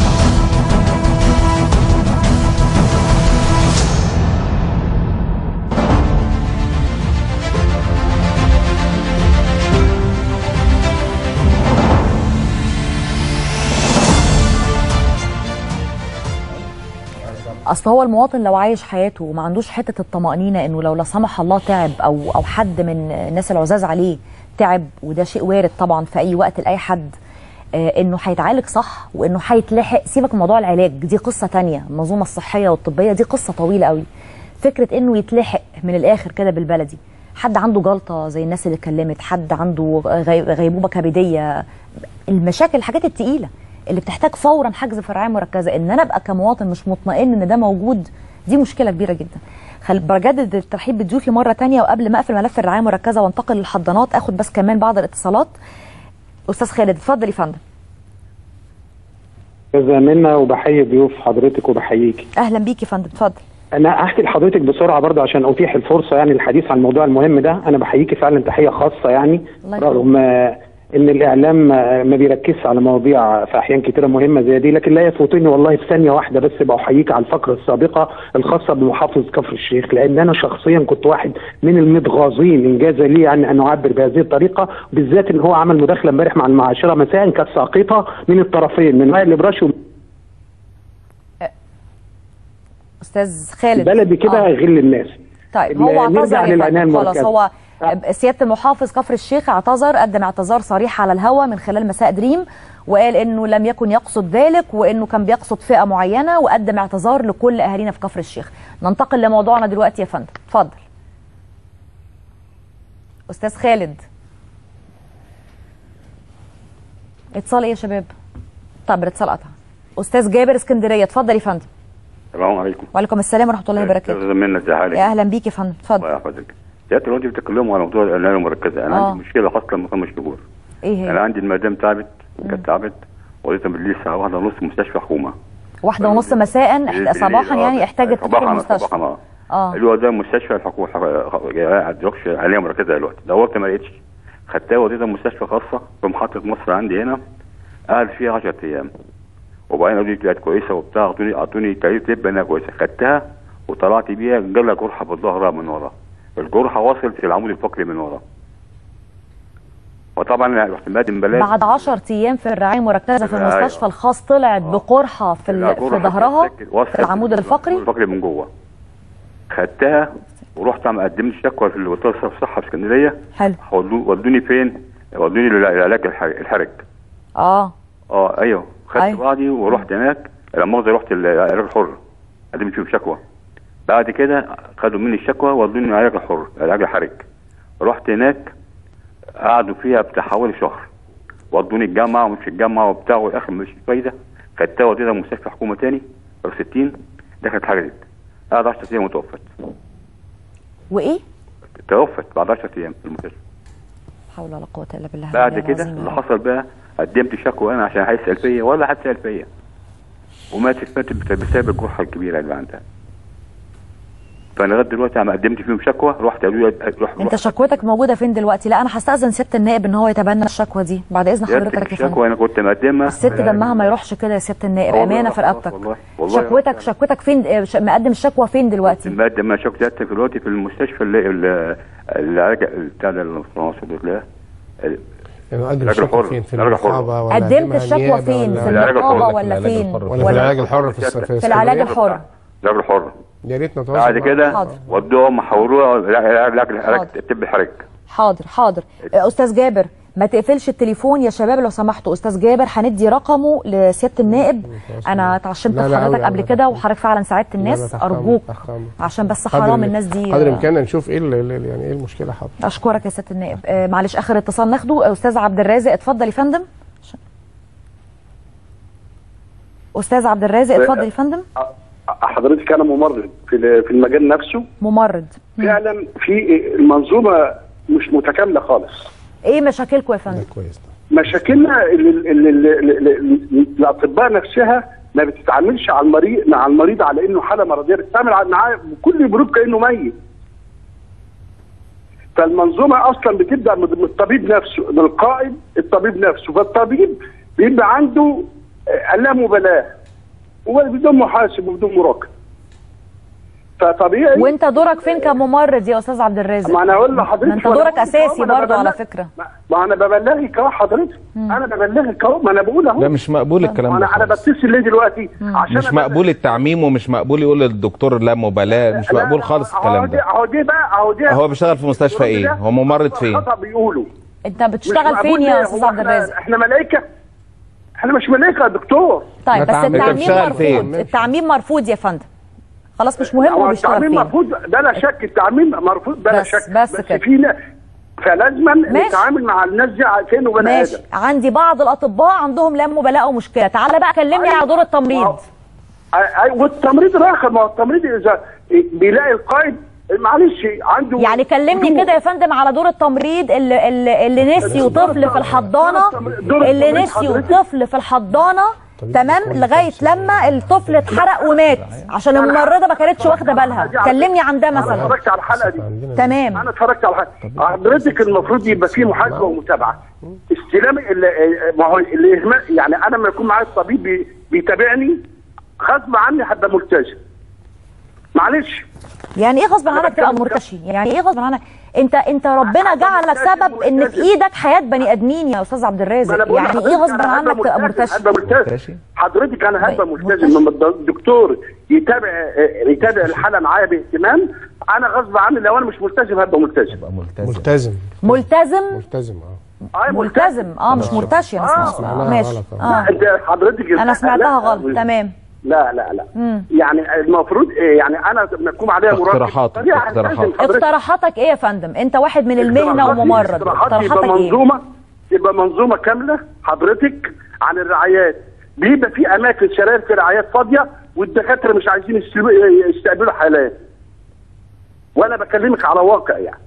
A: اصل هو المواطن لو عايش حياته وما عندوش حته الطمانينه انه لو لا سمح الله تعب او او حد من الناس العزاز عليه تعب وده شيء وارد طبعا في اي وقت لاي حد آه، انه هيتعالج صح وانه هيتلحق سيبك من موضوع العلاج دي قصه تانية المنظومه الصحيه والطبيه دي قصه طويله قوي فكره انه يتلحق من الاخر كده بالبلدي حد عنده جلطه زي الناس اللي اتكلمت حد عنده غي- غيبوبه كبديه المشاكل الحاجات التقيله اللي بتحتاج فورا حجز في الرعايه المركزه ان انا ابقى كمواطن مش مطمئن ان ده موجود دي مشكله كبيره جدا خل بجدد الترحيب بضيوفي مره تانية وقبل ما اقفل ملف الرعايه المركزه وانتقل للحضانات اخد بس كمان بعض الاتصالات استاذ خالد اتفضل يا فندم
V: استاذة منى وبحيي ضيوف حضرتك وبحييكي
A: اهلا بيك يا فندم اتفضل
D: انا هحكي لحضرتك بسرعه برضه عشان اتيح الفرصه يعني الحديث عن الموضوع المهم ده انا بحييكي فعلا تحيه خاصه يعني
A: الله يكرمك.
D: رغم آه، ان الاعلام آه، ما بيركزش على مواضيع في احيان كتيره مهمه زي دي لكن لا يفوتني والله في ثانيه واحده بس بحييك على الفقره السابقه الخاصه بمحافظ كفر الشيخ لان انا شخصيا كنت واحد من المتغاظين انجاز لي يعني ان اعبر بهذه الطريقه بالذات ان هو عمل مداخله امبارح مع المعاشره مساء كانت ساقطه من الطرفين من وائل الابراشي ومن
A: استاذ خالد
D: بلدي كده
A: آه.
D: غل الناس
A: طيب هو
D: نرجع
A: اعتذر يا
D: للعناية
A: فندم. خلاص
D: المركزة.
A: هو سياده المحافظ كفر الشيخ اعتذر قدم اعتذار صريح على الهوا من خلال مساء دريم وقال انه لم يكن يقصد ذلك وانه كان بيقصد فئه معينه وقدم اعتذار لكل اهالينا في كفر الشيخ ننتقل لموضوعنا دلوقتي يا فندم اتفضل استاذ خالد اتصال ايه يا شباب طب الاتصال قطع استاذ جابر اسكندريه اتفضل يا فندم
V: السلام عليكم
A: وعليكم السلام ورحمه الله وبركاته
V: استاذ منى ازي حالك
A: يا اهلا بيك يا فندم اتفضل
V: الله يحفظك سيادة الوقت بتتكلموا على موضوع العنايه المركزه انا
A: آه.
V: عندي مشكله خاصه لما كان شهور
A: ايه
V: انا
A: هي
V: عندي المدام تعبت كانت تعبت ولقيتها بالليل الساعه واحدة ونص في مستشفى حكومه
A: واحدة ونص مساء احت- صباحا يعني احتاجت تدخل
V: صباحا
A: المستشفى
V: صباحا اه
A: اه
V: اللي هو ده مستشفى الحكومه دلوقتي عنايه مركزه دلوقتي دورت ما لقيتش خدتها وديتها مستشفى خاصه في محطه مصر عندي هنا قعد فيها 10 ايام وبعدين قالوا لي بقت كويسه وبتاع اعطوني اعطوني تأييد تب انها كويسه خدتها وطلعت بيها جالها جرحه في الظهر من ورا الجرحه وصلت العمود الفقري من ورا وطبعا أنا رحت مقدم بلاغ
A: بعد 10 ايام في الرعايه المركزه في
V: أيوة.
A: المستشفى الخاص طلعت بقرحه في ال- في
V: الجرحة
A: ظهرها
V: وصلت
A: في العمود الفقري
V: الفقري من جوه خدتها ورحت عم قدمت شكوى في وزاره الصحه في اسكندريه
A: حلو
V: ودو- ودوني فين؟ ودوني للعلاج الح- الحرج
A: اه
V: اه ايوه خدت
A: أيوة.
V: بعضي ورحت هناك لما مؤاخذة رحت العلاج الحر قدمت فيهم شكوى بعد كده خدوا مني الشكوى ودوني العلاج الحر العلاج الحرج رحت هناك قعدوا فيها بتاع حوالي شهر ودوني الجامعه ومش الجامعه وبتاع والاخر مش فايده خدتها وديتها مستشفى حكومه تاني او 60 دخلت حجزت قعد 10 ايام وتوفت
A: وايه؟
V: توفت بعد 10 ايام في المستشفى
A: لا حول ولا قوه الا بالله
V: بعد
A: العلي
V: كده
A: العظيم.
V: اللي حصل بقى قدمت شكوى انا عشان هيسال فيا ولا حد سال فيا وماتت ماتت بسبب الجرحه الكبيره اللي عندها فانا لغايه دلوقتي عم قدمت فيهم شكوى رحت قالوا لي روح
A: انت شكوتك موجوده فين دلوقتي لا انا هستاذن سياده النائب ان هو يتبنى الشكوى دي بعد اذن حضرتك يا فندم
V: الشكوى انا كنت مقدمها
A: الست دمها ما يروحش كده يا سياده النائب
V: والله
A: امانه في
V: خلاص
A: رقبتك
V: والله والله
A: شكوتك شكوتك فين اه، ش- مقدم الشكوى فين دلوقتي
V: مقدم انا شكوى جاتك دلوقتي في المستشفى اللي اللي العلاج بتاع ده اللي في مصر ده
B: يعني قدم
V: العلاج
B: الشكوى
V: الحر
B: فين في
V: العلاج الحر
B: النقابه ولا
A: قدمت
B: قدمها
A: الشكوى
B: النيابة
A: فين؟
B: ولا-
A: في
V: العلاج
A: النقابه
V: الحر.
A: ولا فين
B: ولا في العلاج الحر في الس-
A: في العلاج الحر
V: العلاج الحر
B: يا ريت نتواصل
V: بعد
B: مع-
V: كده
A: حاضر.
V: ودوهم حولوها العلاج العلاج
A: حاضر.
V: الطب الحرج
A: حاضر حاضر اه، استاذ جابر ما تقفلش التليفون يا شباب لو سمحتوا استاذ جابر هندي رقمه لسياده النائب انا اتعشمت
B: لا، لا،
A: بحضرتك
B: أوي،
A: قبل
B: أوي،
A: كده وحضرتك فعلا ساعدت الناس
B: لا، لا، تحت أمرك،
A: ارجوك
B: تحت أمرك.
A: عشان بس
B: قدر
A: حرام
B: ال-
A: الناس دي
B: قدر
A: اه،
B: الامكان نشوف ايه ال- ال- يعني ايه المشكله حاضر
A: اشكرك يا سياده النائب اه، معلش اخر اتصال ناخده استاذ عبد الرازق اتفضل يا فندم استاذ عبد الرازق اتفضل يا فندم
W: حضرتك انا ممرض في في المجال نفسه
A: ممرض
W: فعلا في المنظومه مش متكامله خالص
A: ايه مشاكلكم يا فندم
B: كويس
W: مشاكلنا ال- ال- ال- ال- ال- الاطباء نفسها ما بتتعاملش على المريض مع المريض على انه حاله مرضيه بتتعامل على- معاه بكل برود كانه ميت فالمنظومه اصلا بتبدا من من الطبيب نفسه من القائد الطبيب نفسه فالطبيب بيبقى عنده آه، لا مبالاه وبدون محاسب وبدون مراقب فطبيعي
A: وانت دورك فين كممرض يا استاذ عبد الرازق
W: ما انا اقول لحضرتك
A: ما انت
W: وأنا
A: دورك
W: بقول لك
A: اساسي
W: أهو، ما أنا
A: برضه على
W: ببلغ-
A: فكره
W: ما انا ببلغك اهو حضرتك انا ببلغك اهو ما انا بقول اهو
C: لا مش مقبول الكلام
W: ما
C: ده
W: انا انا
C: خالص.
W: بتصل ليه دلوقتي عشان
C: مش مقبول التعميم ومش مقبول يقول للدكتور لا مبالاه مش
W: لا،
C: مقبول خالص
W: اهو
C: الكلام
W: دي
C: ده
W: اهو دي بقى اهو دي
C: هو بيشتغل في مستشفى ايه هو ممرض فين
W: خطا بيقولوا
A: انت بتشتغل
W: مش
A: فين
W: مقبول
A: يا
W: ليه؟
A: استاذ
W: هو
A: عبد
W: احنا-
A: الرازق
W: احنا ملائكه احنا مش ملائكه يا دكتور
A: طيب بس
W: انت
A: التعميم
W: بتشتغل
A: مرفوض
W: فين؟
A: التعميم مرفوض يا فندم خلاص مش مهم
W: هو
A: هو بيشتغل
W: التعميم
A: فين
W: مرفوض ده لا شك التعميم مرفوض ده لا
A: بس-
W: شك
A: بس كده.
W: فينا فلازما
A: ماشي.
W: نتعامل مع الناس دي كانه بني
A: ماشي
W: ادم
A: عندي بعض الاطباء عندهم لا مبالاه او مشكله تعالى بقى كلمني على دور التمريض
W: أي- أي- والتمريض راخر ما هو التمريض اذا بيلاقي القائد معلش عنده
A: يعني كلمني
W: هدوء.
A: كده يا فندم على دور التمريض اللي اللي, اللي نسيوا
W: دور
A: طفل في
W: التمريض-
A: الحضانه
W: دور
A: اللي
W: التمريض
A: نسيوا
W: حضرتك.
A: طفل في الحضانه تمام لغايه لما الطفل اتحرق ومات عشان الممرضه ما كانتش واخده بالها كلمني عن ده
W: انا
A: مثلا
W: اتفرجت على الحلقه دي
A: تمام
W: انا اتفرجت على الحلقه حضرتك المفروض يبقى فيه محاسبه ومتابعه استلام ال- ما هو الاهمال يعني انا لما يكون معايا الطبيب بي- بيتابعني غصب عني هبقى ملتزم معلش
A: يعني ايه غصب عنك تبقى مرتشي يعني ايه غصب عنك انت انت ربنا جعلك سبب ان في ايدك حياه بني ادمين يا استاذ عبد
W: ما
A: الرازق
W: أنا بقول
A: يعني
W: لحضرتك
A: ايه غصب
W: أنا هبقى
A: عنك تبقى
W: ملتزم،
A: مرتشي
W: هبقى ملتزم حضرتك انا هبقى ملتزم لما الدكتور يتابع يتابع الحاله معايا باهتمام انا غصب عني لو انا مش ملتزم هبقى ملتزم
B: ملتزم
A: ملتزم
B: ملتزم اه
W: آه،
A: ملتزم اه مش مرتشي انا
W: آه.
A: سمعت آه، ماشي اه
W: انت حضرتك
A: انا سمعتها
W: لا،
A: غلط تمام
W: لا لا لا
A: مم.
W: يعني المفروض إيه، يعني انا لما يكون عليا مراقب
C: اقتراحات-
W: طبيعي
C: اقتراحات.
W: لازم حضرتك-
A: اقتراحاتك ايه يا فندم انت واحد من المهنه
W: اقتراحاتي-
A: وممرض
W: اقتراحاتي يبقى
A: اقتراحاتك ايه
W: منظومه يبقى منظومه كامله حضرتك عن الرعايات بيبقى في اماكن شراير في رعايات فاضيه والدكاتره مش عايزين يستلو- يستقبلوا حالات وانا بكلمك على واقع يعني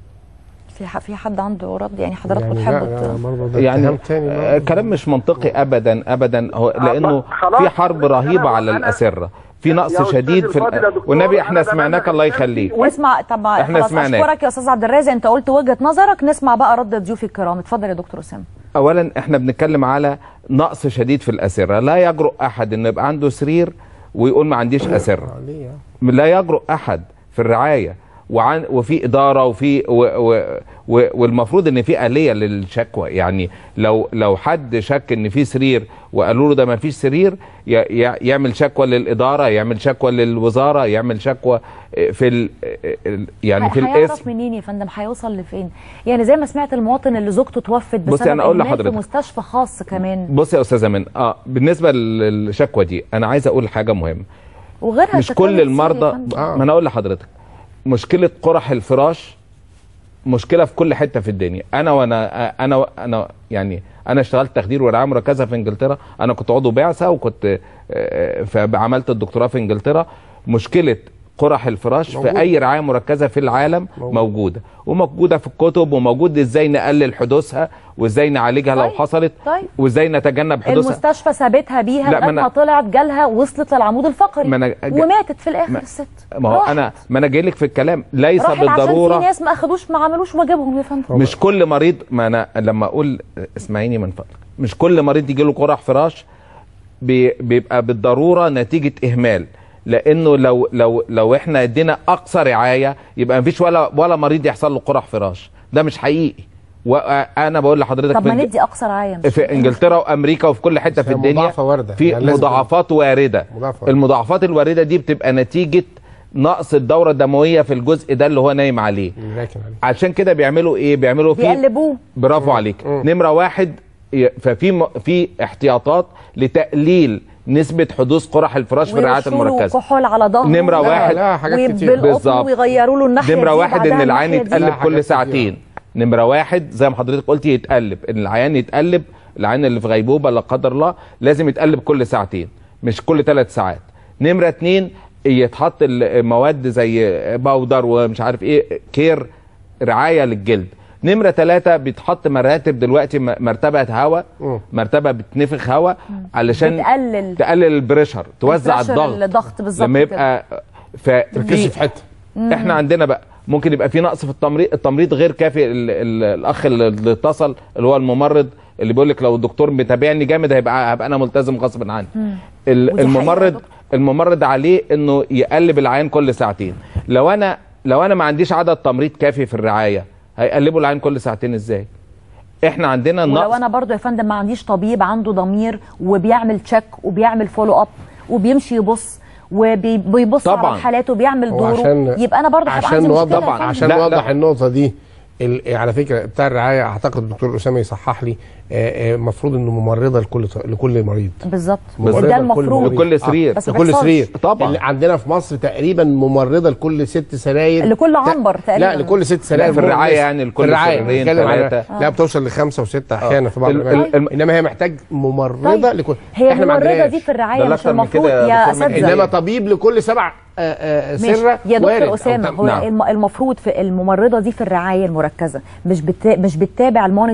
A: في ح- في حد عنده رد يعني حضرتك
B: يعني
A: بتحبوا
B: لا،
A: ت-
B: لا، برضه ده
C: يعني
B: اتهام تاني
C: آه، كلام مش منطقي ابدا ابدا هو لانه
W: خلاص.
C: في حرب رهيبه على الاسره في
W: يا
C: نقص
W: أستاذ
C: شديد في
W: الفاضل يا
C: الأ-
W: دكتور،
C: والنبي احنا
W: أنا
C: سمعناك الله يخليك
A: اسمع طب
C: إحنا
A: خلاص
C: سمعناك.
A: اشكرك يا استاذ عبد الرازق انت قلت وجهه نظرك نسمع بقى رد ضيوفي الكرام اتفضل يا دكتور اسامه
C: اولا احنا بنتكلم على نقص شديد في الاسره لا يجرؤ احد انه يبقى عنده سرير ويقول ما عنديش اسره لا يجرؤ احد في الرعايه وعن وفي اداره وفي و و و والمفروض ان في اليه للشكوى يعني لو لو حد شك ان في سرير وقالوا له ده ما فيش سرير ي- ي- يعمل شكوى للاداره يعمل شكوى للوزاره يعمل شكوى في ال يعني في
A: هي-
C: الاسم
A: هيعرف منين يا فندم هيوصل لفين يعني زي ما سمعت المواطن اللي زوجته توفت
C: بصي
A: بسبب
C: أنا أقول
A: إهمال في
C: لحضرتك.
A: مستشفى خاص كمان
C: بص يا استاذه من اه بالنسبه للشكوى دي انا عايز اقول حاجه مهمه
A: وغيرها
C: مش
A: التكامل
C: كل
A: السري يا
C: المرضى
A: فندم.
C: ما انا اقول لحضرتك مشكله قرح الفراش مشكله في كل حته في الدنيا انا وانا انا انا يعني انا اشتغلت تخدير ورعايه مركزه في انجلترا انا كنت عضو بعثه وكنت آه، فعملت الدكتوراه في انجلترا مشكله قرح الفراش
B: موجود.
C: في اي رعايه مركزه في العالم
B: موجود.
C: موجوده وموجوده في الكتب وموجود ازاي نقلل حدوثها وازاي نعالجها لو
A: طيب،
C: حصلت
A: طيب.
C: وازاي نتجنب حدوثها
A: المستشفى سابتها بيها
C: لا،
A: لغايه
C: ما
A: ما
C: أنا-
A: طلعت جالها وصلت للعمود الفقري
C: ما أنا-
A: وماتت في الاخر
C: ما-
A: الست
C: ما هو
A: راحت.
C: انا ما انا جاي لك في الكلام ليس
A: راحت عشان
C: بالضروره
A: في ناس ما اخدوش ما عملوش واجبهم يا فندم
C: مش كل مريض ما انا لما اقول اسمعيني من فضلك مش كل مريض يجي له قرح فراش بي- بيبقى بالضروره نتيجه اهمال لانه لو لو لو احنا ادينا اقصى رعايه يبقى مفيش ولا ولا مريض يحصل له قرح فراش ده مش حقيقي وانا بقول لحضرتك
A: طب
C: في
A: ما
C: الج-
A: ندي اقصى رعايه مش
C: في انجلترا وامريكا وفي كل حته في
B: هي
C: الدنيا
B: مضاعفة واردة.
C: في
B: يعني لازم
C: مضاعفات وارده
B: مضاعفة واردة.
C: المضاعفات الوارده دي بتبقى نتيجه نقص الدوره الدمويه في الجزء ده اللي هو نايم عليه
B: لكن عليه.
C: عشان كده بيعملوا ايه بيعملوا فيه
A: بيقلبوه
C: برافو عليك نمره واحد ي- ففي م- في احتياطات لتقليل نسبه حدوث قرح الفراش في الرعايات
A: ويرشوا له
C: المركزه
A: كحول على ظهره
C: نمره
A: لا،
C: واحد
A: لا، حاجات كتير. وبالقطن
C: بالظبط.
A: ويغيروا له الناحية
C: نمره
A: دي
C: واحد
A: بعدها
C: ان العين
A: الناحية دي.
C: يتقلب
A: لا، حاجات
C: كل
A: كتير.
C: ساعتين نمره واحد زي ما حضرتك قلت يتقلب ان العيان يتقلب العيان اللي في غيبوبه لا قدر الله لازم يتقلب كل ساعتين مش كل ثلاث ساعات نمره اتنين يتحط المواد زي باودر ومش عارف ايه كير رعايه للجلد نمره ثلاثة بيتحط مراتب دلوقتي م- مرتبه هواء مرتبه بتنفخ هواء علشان
A: بتقلل
C: تقلل البريشر توزع
A: البريشر
C: الضغط
A: الضغط بالظبط
C: لما
A: كده.
C: يبقى
B: تركزي في حته
A: مم.
C: احنا عندنا بقى ممكن يبقى في نقص في التمريض التمريض غير كافي ال ال الاخ اللي اللي اتصل اللي هو الممرض اللي بيقول لك لو الدكتور متابعني جامد هيبقى هبقى انا ملتزم غصب عني
A: مم.
C: ال-
A: ودي حقيقة يا
C: الممرض الممرض عليه انه يقلب العيان كل ساعتين لو انا لو انا ما عنديش عدد تمريض كافي في الرعايه هيقلبوا العيان كل ساعتين ازاي احنا عندنا
A: ولو
C: نقص
A: انا برضو يا فندم ما عنديش طبيب عنده ضمير وبيعمل تشيك وبيعمل فولو اب وبيمشي يبص وبيبص على
B: طبعاً.
A: الحالات وبيعمل
B: هو
A: دوره
B: عشان
A: يبقى انا برضو هيبقى
B: عشان
A: عندي مشكله
B: نوضح
A: يا فندم.
B: عشان نوضح النقطه دي ال- على فكره بتاع الرعايه اعتقد الدكتور اسامه يصحح لي المفروض انه ممرضه لكل ط- لكل مريض
A: بالظبط
B: ممرضة
A: ده
B: لكل
A: المفروض
B: مريض.
C: لكل سرير.
B: آه.
A: بس ما
B: لكل
A: بيحصلش.
B: سرير
C: طبعاً.
B: اللي عندنا في مصر تقريبا ممرضه لكل ست سراير
A: لكل عنبر تقريبا
B: لا لكل ست سراير
C: لا، في الرعاية يعني لكل
B: في الرعاية
C: سريرين،
B: بنتكلم على-
C: ثلاثة.
B: لا بتوصل لخمسه وسته احيانا في بعض
C: ال-
B: الأماكن.
C: ال-
B: انما هي محتاج ممرضه
A: طيب.
B: لكل
A: هي
B: احنا ما
A: الممرضه
B: عندناش.
A: دي في الرعايه
C: ده
A: مش
C: أكتر من
A: المفروض
C: كده يا
A: يا
C: دكتور مجدي.
A: اساتذه
B: انما طبيب لكل سبع آه، آه،
A: ماشي.
B: سره
A: يا
B: وارد.
A: دكتور
B: أو
A: اسامه
B: طب-
A: هو
B: نعم.
A: الم- المفروض في الممرضه دي في الرعايه المركزه مش بت... مش بتتابع المونيتور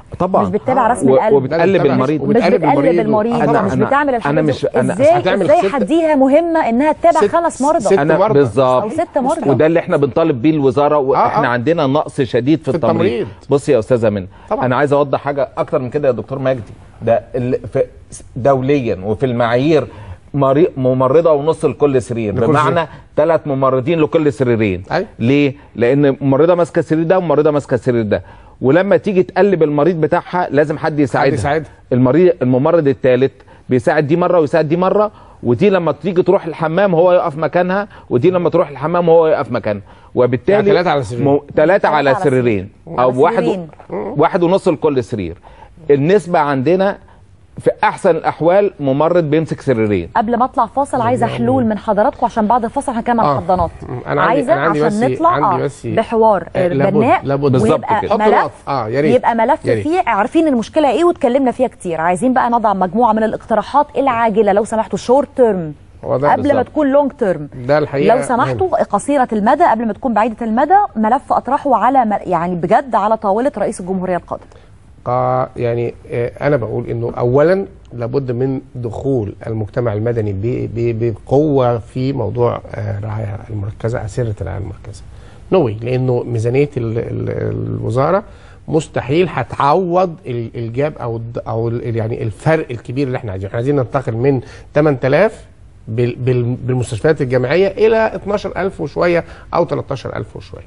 C: طبعا
A: مش بتتابع رسم
C: و-
A: القلب
C: وبتقلب المريض
A: مش بتقلب المريض
C: أنا-
A: مش
C: أنا-
A: بتعمل الحاجات
C: انا
A: دي.
C: مش انا
A: ازاي
C: هتعمل
A: ازاي
C: ست-
A: هديها مهمه انها تتابع خمس مرضى
C: انا بالظبط
A: او ست مرضى
C: وده اللي احنا بنطالب بيه الوزاره واحنا
A: آه.
C: عندنا نقص شديد في,
A: في
C: التمريض.
A: التمريض.
C: بص يا استاذه منى انا عايز اوضح حاجه اكتر من كده يا دكتور مجدي ده ال- في دوليا وفي المعايير مري- ممرضه ونص لكل سرير
B: لكل
C: بمعنى
B: سرير.
C: ثلاث ممرضين لكل سريرين ليه لان ممرضه ماسكه السرير ده وممرضه ماسكه السرير ده ولما تيجي تقلب المريض بتاعها لازم حد يساعدها
B: يساعدها.
C: المريض الممرض الثالث بيساعد دي مره ويساعد دي مره ودي لما تيجي تروح الحمام هو يقف مكانها ودي لما تروح الحمام هو يقف مكانها وبالتالي
B: يعني تلاتة على سريرين.
C: مو... ثلاثة على
B: على
C: سريرين
B: على
C: او واحد
B: سريرين.
C: واحد ونص لكل سرير النسبة عندنا في احسن الاحوال ممرض بيمسك سريرين
A: قبل ما اطلع فاصل عايزه حلول من حضراتكم عشان بعد الفاصل هنكمل
C: آه.
A: الحضانات
B: أنا عندي-
A: عايزه
B: أنا عندي
A: عشان
B: بس-
A: نطلع
B: عندي
A: آه
B: بس-
A: بحوار
B: آه، لابد-
A: بناء
B: لابد. بالظبط
A: ويبقى
B: كده. خط
A: ملف
B: نقط. آه، يا ريت.
A: يبقى ملف
B: يا ريت.
A: فيه عارفين المشكله ايه واتكلمنا فيها كتير عايزين بقى نضع مجموعه من الاقتراحات العاجله لو سمحتوا شورت تيرم
B: هو ده
A: قبل ما
B: بالظبط.
A: تكون لونج تيرم
B: ده الحقيقه
A: لو سمحتوا قصيره المدى قبل ما تكون بعيده المدى ملف اطرحه على م- يعني بجد على طاوله رئيس الجمهوريه القادم
B: قا- يعني آه، انا بقول انه اولا لابد من دخول المجتمع المدني ب- ب- بقوه في موضوع آه، الرعايه المركزه اسره الرعايه المركزه نوي لانه ميزانيه ال- ال- الوزاره مستحيل هتعوض ال- الجاب او الد- او ال- يعني الفرق الكبير اللي احنا عايزينه احنا عايزين ننتقل من 8000 بال- بال- بالمستشفيات الجامعيه الى 12000 وشويه او 13000 وشويه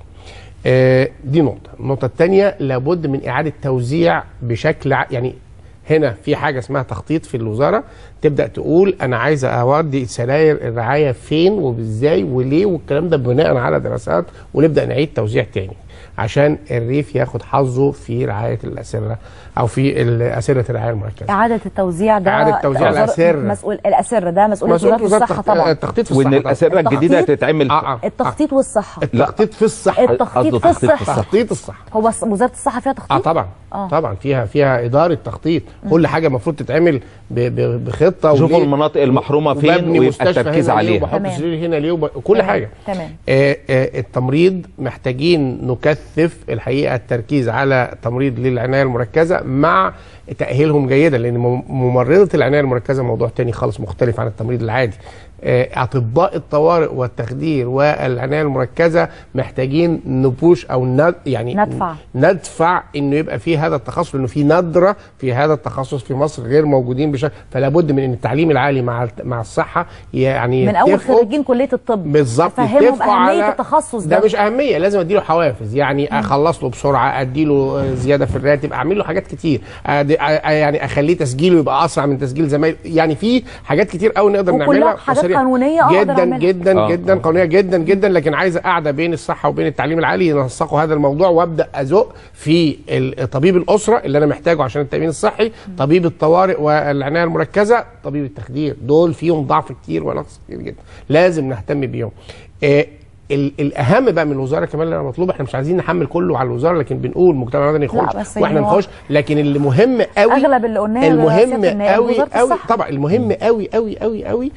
B: آه، دي نقطة، النقطة الثانية لابد من إعادة توزيع بشكل ع- يعني هنا في حاجة اسمها تخطيط في الوزارة تبدأ تقول أنا عايز أودي سراير الرعاية فين وإزاي وليه والكلام ده بناء على دراسات ونبدأ نعيد توزيع تاني عشان الريف ياخد حظه في رعاية الأسرة أو في ال- أسرة الرعاية المركزة
A: اعاده التوزيع ده
B: إعادة توزيع
A: وزارة-
B: الأسرة.
A: مسؤول الاسره ده مسؤوليه
B: مسؤولية
A: وزاره
B: وزارة
A: الصحه
B: التخ-
A: طبعا
B: التخطيط في
C: وان
B: الصحة طبعاً.
C: الاسره الجديده
A: التخطيط-
C: تتعمل
A: التخطيط والصحه
B: التخطيط في الصحة
A: التخطيط في الصحه
B: تخطيط الصحة
A: هو س- وزاره الصحه فيها تخطيط
B: اه طبعا
A: آه.
B: طبعا فيها فيها اداره تخطيط كل حاجه المفروض تتعمل ب- ب- بخطه
C: شوفوا
B: وليه.
C: المناطق المحرومه فين
B: وببني
C: ويبقى
B: مستشفى
C: التركيز
B: هنا ليه
C: عليها.
B: وبحط
A: تمام.
B: سرير هنا ليه وب... كل
A: تمام.
B: حاجه
A: تمام
B: آه آه التمريض محتاجين نكثف الحقيقه التركيز على تمريض للعنايه المركزه مع تاهيلهم جيدا لان مم- ممرضه العنايه المركزه موضوع تاني خالص مختلف عن التمريض العادي آه، اطباء الطوارئ والتخدير والعنايه المركزه محتاجين نبوش او ند يعني
A: ندفع.
B: ندفع انه يبقى في هذا التخصص لانه في ندره في هذا التخصص في مصر غير موجودين بشكل فلا بد من ان التعليم العالي مع الت- مع الصحه يعني
A: من اول
B: يتفقوا
A: خريجين كليه الطب
B: بالظبط
A: افهمهم
B: يتفقوا
A: اهميه
B: على
A: التخصص
B: ده
A: ده
B: مش اهميه لازم اديله حوافز يعني اخلص له بسرعه اديله زياده في الراتب اعمل له حاجات كتير أد... أ- يعني اخليه تسجيله يبقى اسرع من تسجيل زمايله يعني في حاجات كتير قوي نقدر
A: وكلها
B: نعملها
A: حاجات
B: وسريعة.
A: قانونية أقدر
B: جدا
A: أعملها.
B: جدا
C: آه.
B: جدا قانونيه جدا جدا لكن عايزه قاعده بين الصحه وبين التعليم العالي ينسقوا هذا الموضوع وابدا ازق في ال- طبيب الاسره اللي انا محتاجه عشان التامين الصحي طبيب الطوارئ والعنايه المركزه طبيب التخدير دول فيهم ضعف كتير ونقص كتير جدا لازم نهتم بيهم آه، ال- الاهم بقى من الوزاره كمان اللي انا مطلوب احنا مش عايزين نحمل كله على الوزاره لكن بنقول مجتمع مدني
A: لا،
B: يخش
A: بس
B: واحنا
A: يعني هو-
B: نخش لكن اللي مهم قوي
A: اغلب اللي قلناه يا
B: المهم
A: سيادة النائب
B: قوي
A: وزارة
B: قوي
A: الصحة.
B: طبعا المهم قوي قوي قوي قوي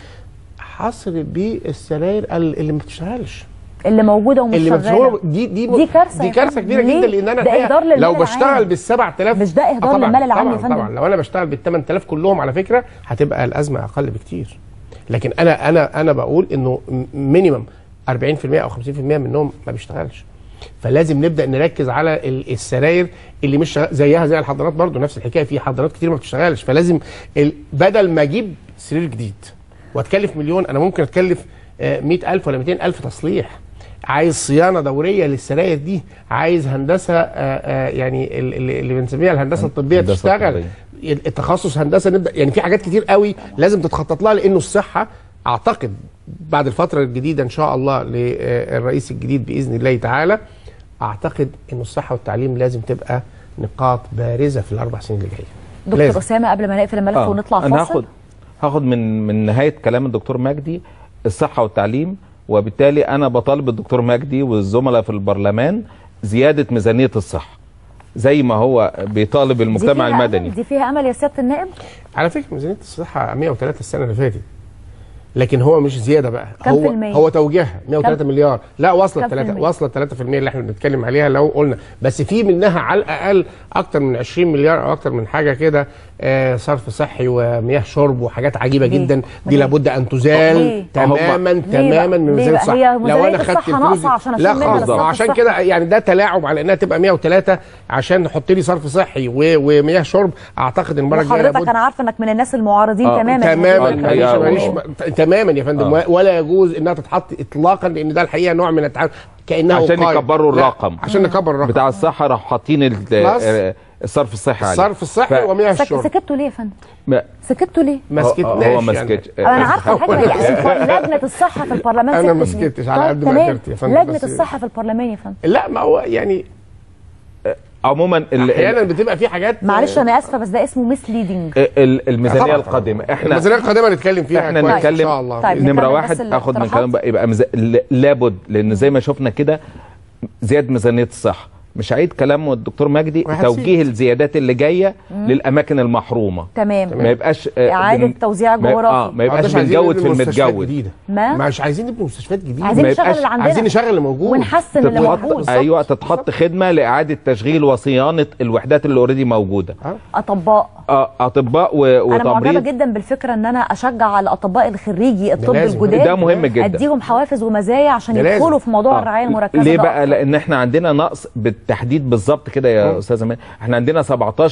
B: حصر بالسراير ال- اللي ما بتشتغلش
A: اللي موجوده ومش
B: اللي ما
A: شغاله
B: بتشتغل دي دي
A: دي كارثه
B: دي
A: يا
B: كارثه
A: فندم.
B: كبيره
A: ليه؟
B: جدا لان انا
A: ده
B: الحقيقة
A: اهدار للمال
B: لو بشتغل
A: العام.
B: بال 7000
A: مش ده إهدار
B: آه طبعاً،
A: للمال العام يا
B: طبعاً
A: فندم.
B: طبعا لو انا بشتغل بال 8000 كلهم على فكره هتبقى الازمه اقل بكتير لكن انا انا انا بقول انه مينيمم 40% او 50% منهم ما بيشتغلش فلازم نبدا نركز على ال- السراير اللي مش شغال زيها زي الحضانات برضو نفس الحكايه في حضانات كتير ما بتشتغلش فلازم ال- بدل ما اجيب سرير جديد واتكلف مليون انا ممكن اتكلف آه، 100000 ولا 200000 تصليح عايز صيانه دوريه للسراير دي عايز هندسه آه، آه، يعني ال- ال- اللي بنسميها الهندسه الطبيه
C: هندسة
B: تشتغل
C: طبية.
B: التخصص هندسه نبدا يعني في حاجات كتير قوي لازم تتخطط لها لانه الصحه اعتقد بعد الفتره الجديده ان شاء الله للرئيس الجديد باذن الله تعالى اعتقد انه الصحه والتعليم لازم تبقى نقاط بارزه في الاربع سنين اللي جايه
A: دكتور
B: لازم.
A: اسامه قبل ما نقفل الملف
C: آه،
A: ونطلع
C: انا
A: فاصل
C: هاخد هاخد من من نهايه كلام الدكتور مجدي الصحه والتعليم وبالتالي انا بطالب الدكتور مجدي والزملاء في البرلمان زياده ميزانيه الصحه زي ما هو بيطالب
A: دي
C: المجتمع
A: فيها
C: المدني
A: أمل؟ دي فيها امل يا سياده النائب
B: على فكره ميزانيه الصحه 103 السنه اللي فاتت لكن هو مش زياده بقى
A: كام في
B: هو
A: المية؟
B: هو توجيهها 103
A: كام-
B: مليار لا واصله
A: كام في
B: 3
A: المية؟
B: واصله 3% اللي احنا بنتكلم عليها لو قلنا بس في منها على الاقل اكتر من 20 مليار او اكتر من حاجه كده آه صرف صحي ومياه شرب وحاجات عجيبه
A: ليه؟
B: جدا دي
A: ليه؟
B: لابد ان تزال
A: ليه؟
B: تماما
A: ليه
B: تماما
A: بقى؟
B: من
A: ليه
B: ميزانيه
A: بقى؟
B: الصحه
A: هي
B: لو
A: ميزانية
B: انا خدت
A: الصحة
B: الفلوس دي-
A: ناقصة عشان
B: لا
A: أشيل منها
B: خالص
A: لصرف
B: عشان
A: الصحة.
B: كده يعني ده تلاعب على انها تبقى 103 عشان نحط لي صرف صحي و- ومياه شرب اعتقد المره الجايه
A: وحضرتك
B: لابد
A: انا عارفه انك من الناس المعارضين
B: آه،
A: تماما
B: تماما
A: لهذه
B: ماليش
A: الفكرة.
B: ماليش تماما يا فندم
C: آه.
B: ولا يجوز انها تتحط اطلاقا لان ده الحقيقه نوع من التعامل كانها
C: عشان
B: وقاية.
C: يكبروا
B: لا،
C: الرقم
B: عشان نكبر الرقم
C: بتاع الصحه راح حاطين ال-
B: خلاص.
C: آه، الصرف الصحي عليه
B: الصرف الصحي ومياه
A: سك-
B: الشرب
A: سكتوا ليه يا فندم؟
C: ما-
A: سكتوا ليه؟
B: ما
C: هو-
B: سكتناش
C: هو ما
B: يعني.
C: سكتش
A: انا عارفه حاجه يعني لجنه الصحه في البرلمان
B: أنا ما
A: سكتت ليه؟
B: سكتش على
A: طيب
B: قد ما
A: تمام.
B: قدرت يا فندم،
A: لجنه
B: بس-
A: الصحه في البرلمان يا فندم
B: لا ما هو يعني
C: عموما ال-
B: احيانا بتبقى في حاجات
A: معلش انا اسفه بس ده اسمه مسليدنج
C: ال- الميزانيه
B: طبعاً.
C: القادمه احنا
B: الميزانيه القادمه نتكلم فيها
C: احنا
B: كويس
C: نتكلم
B: ان شاء الله
A: طيب،
C: نمره
A: نكمل
C: واحد
A: بس
C: اخد من
A: الاقتراحات.
C: كلام بقى يبقى مز... ل- لابد لان زي ما شفنا كده زياده ميزانيه الصحه مش هعيد كلام الدكتور مجدي
A: وهسيب.
C: توجيه الزيادات اللي جايه
A: مم.
C: للاماكن المحرومه
A: تمام
C: ما يبقاش آه،
A: إعادة
C: بن-
A: توزيع
C: ما-
A: جغرافي.
C: اه ما يبقاش
B: مش عايزين
C: بنجود في
B: نبني مستشفيات
C: المتجود
B: جديده
A: ما
B: مش عايزين نبني مستشفيات جديده
A: عايزين
C: ما
A: نشغل
C: يبقاش-
A: اللي عندنا
B: عايزين نشغل اللي موجود
A: ونحسن اللي
C: تتحط
A: موجود
C: ايوه تتحط خدمه لاعاده تشغيل وصيانه الوحدات اللي اوريدي موجوده
A: اطباء
C: آه، اطباء و-
A: انا معجبه
C: وتمريض
A: جدا بالفكره ان انا اشجع الاطباء الخريجي الطب
C: لازم.
A: الجداد
C: ده مهم جدا.
A: اديهم حوافز ومزايا عشان
C: ده لازم.
A: يدخلوا في موضوع
C: آه.
A: الرعايه المركزه
C: ليه
A: ده
C: بقى لان احنا عندنا نقص بالتحديد بالظبط كده يا استاذ امان احنا عندنا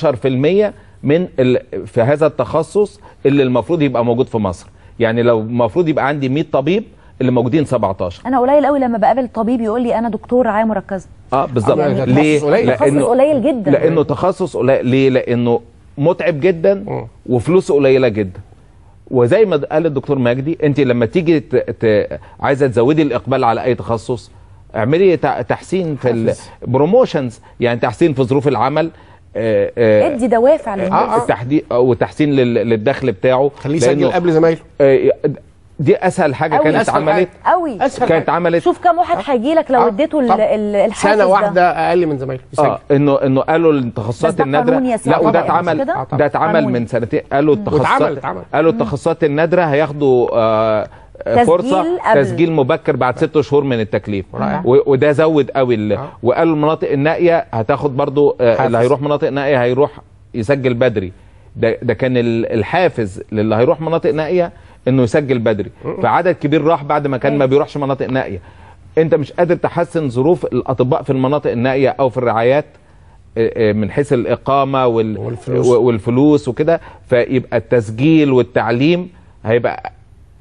C: 17% من ال... في هذا التخصص اللي المفروض يبقى موجود في مصر يعني لو المفروض يبقى عندي 100 طبيب اللي موجودين 17
A: انا قليل قوي لما بقابل طبيب يقول لي انا دكتور رعايه مركزه
C: اه بالظبط
A: يعني
C: ليه
A: تخصص قليل. تخصص قليل جدا.
C: لانه تخصص قليل ليه لانه متعب جدا وفلوسه قليله جدا وزي ما قال الدكتور مجدي انت لما تيجي ت... ت... عايزه تزودي الاقبال على اي تخصص اعملي تع- تحسين في البروموشنز يعني تحسين في ظروف العمل آه، آه،
A: ادي دوافع للناس
C: التحديد وتحسين لل- للدخل بتاعه
B: خليه يسجل قبل زمايله
C: آه، دي اسهل حاجه
A: أوي.
C: كانت
A: أسهل
C: عملت
A: قوي
C: كانت عملت
A: شوف كم واحد هيجي لك لو اديته ال- ال- الحافز
B: سنه
A: ده.
B: واحده اقل من زمايله يسجل
C: اه انه انه قالوا
A: بس
C: التخصصات
A: ده
C: النادره
A: قانون يا سيدي
C: لا
A: طبعاً،
C: وده
A: مش
C: اتعمل
A: كده؟
C: ده اتعمل
A: قانوني.
C: من سنتين قالوا
B: واتعمل-
C: التخصصات
B: اتعمل.
C: قالوا التخصصات النادره هياخدوا آه
A: تسجيل
C: فرصه
A: قبل.
C: تسجيل مبكر بعد ست شهور من التكليف
B: رائع.
C: و- وده زود قوي ال- وقالوا المناطق النائيه هتاخد برضو آه
B: حافز.
C: اللي هيروح مناطق نائيه هيروح يسجل بدري ده ده كان ال- الحافز للي هيروح مناطق نائيه انه يسجل بدري فعدد كبير راح بعد ما كان ما بيروحش مناطق نائيه انت مش قادر تحسن ظروف الاطباء في المناطق النائيه او في الرعايات آه، آه، من حيث الاقامه وال...
B: والفلوس.
C: و- والفلوس وكده فيبقى التسجيل والتعليم هيبقى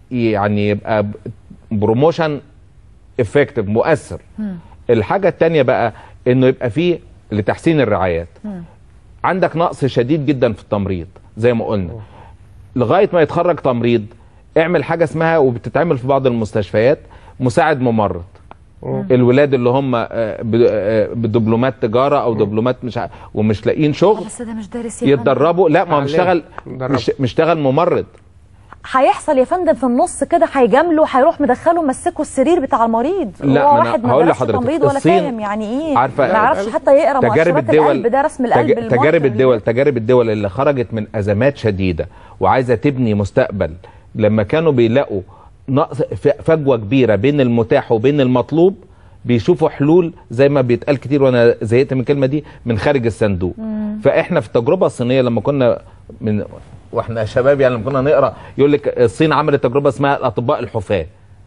C: يعني يبقى بروموشن افكتيف مؤثر الحاجه الثانيه بقى انه يبقى فيه لتحسين الرعايات عندك نقص شديد جدا في التمريض زي ما قلنا لغايه ما يتخرج تمريض اعمل حاجه اسمها وبتتعمل في بعض المستشفيات مساعد ممرض الولاد اللي هم آه، ب- آه، بدبلومات تجاره او دبلومات مش ع- ومش لاقيين شغل
A: بس ده مش دارس يا فندم.
C: يتدربوا لا ما هو
B: علم.
C: مشتغل
B: مدرب.
C: مش مشتغل ممرض
A: هيحصل يا فندم في النص كده هيجامله هيروح مدخله مسكه السرير بتاع المريض
C: لا،
A: هو
C: ما أنا
A: واحد ما
C: هقول
A: درسش
C: لحضرتك،
A: تمريض ولا
C: الصين
A: فاهم يعني ايه
C: عارفة
A: ما يعرفش حتى يقرا
C: تجارب
A: مؤشرات
C: الدول
A: القلب ده رسم القلب
C: تج-
A: المونيتور.
C: تجارب الدول تجارب الدول اللي خرجت من ازمات شديده وعايزه تبني مستقبل لما كانوا بيلاقوا نقص ف- فجوه كبيره بين المتاح وبين المطلوب بيشوفوا حلول زي ما بيتقال كتير وانا زهقت من الكلمه دي من خارج الصندوق
A: مم.
C: فاحنا في التجربه الصينيه لما كنا من واحنا شباب يعني لما كنا نقرا يقول لك الصين عملت تجربه اسمها الاطباء الحفاه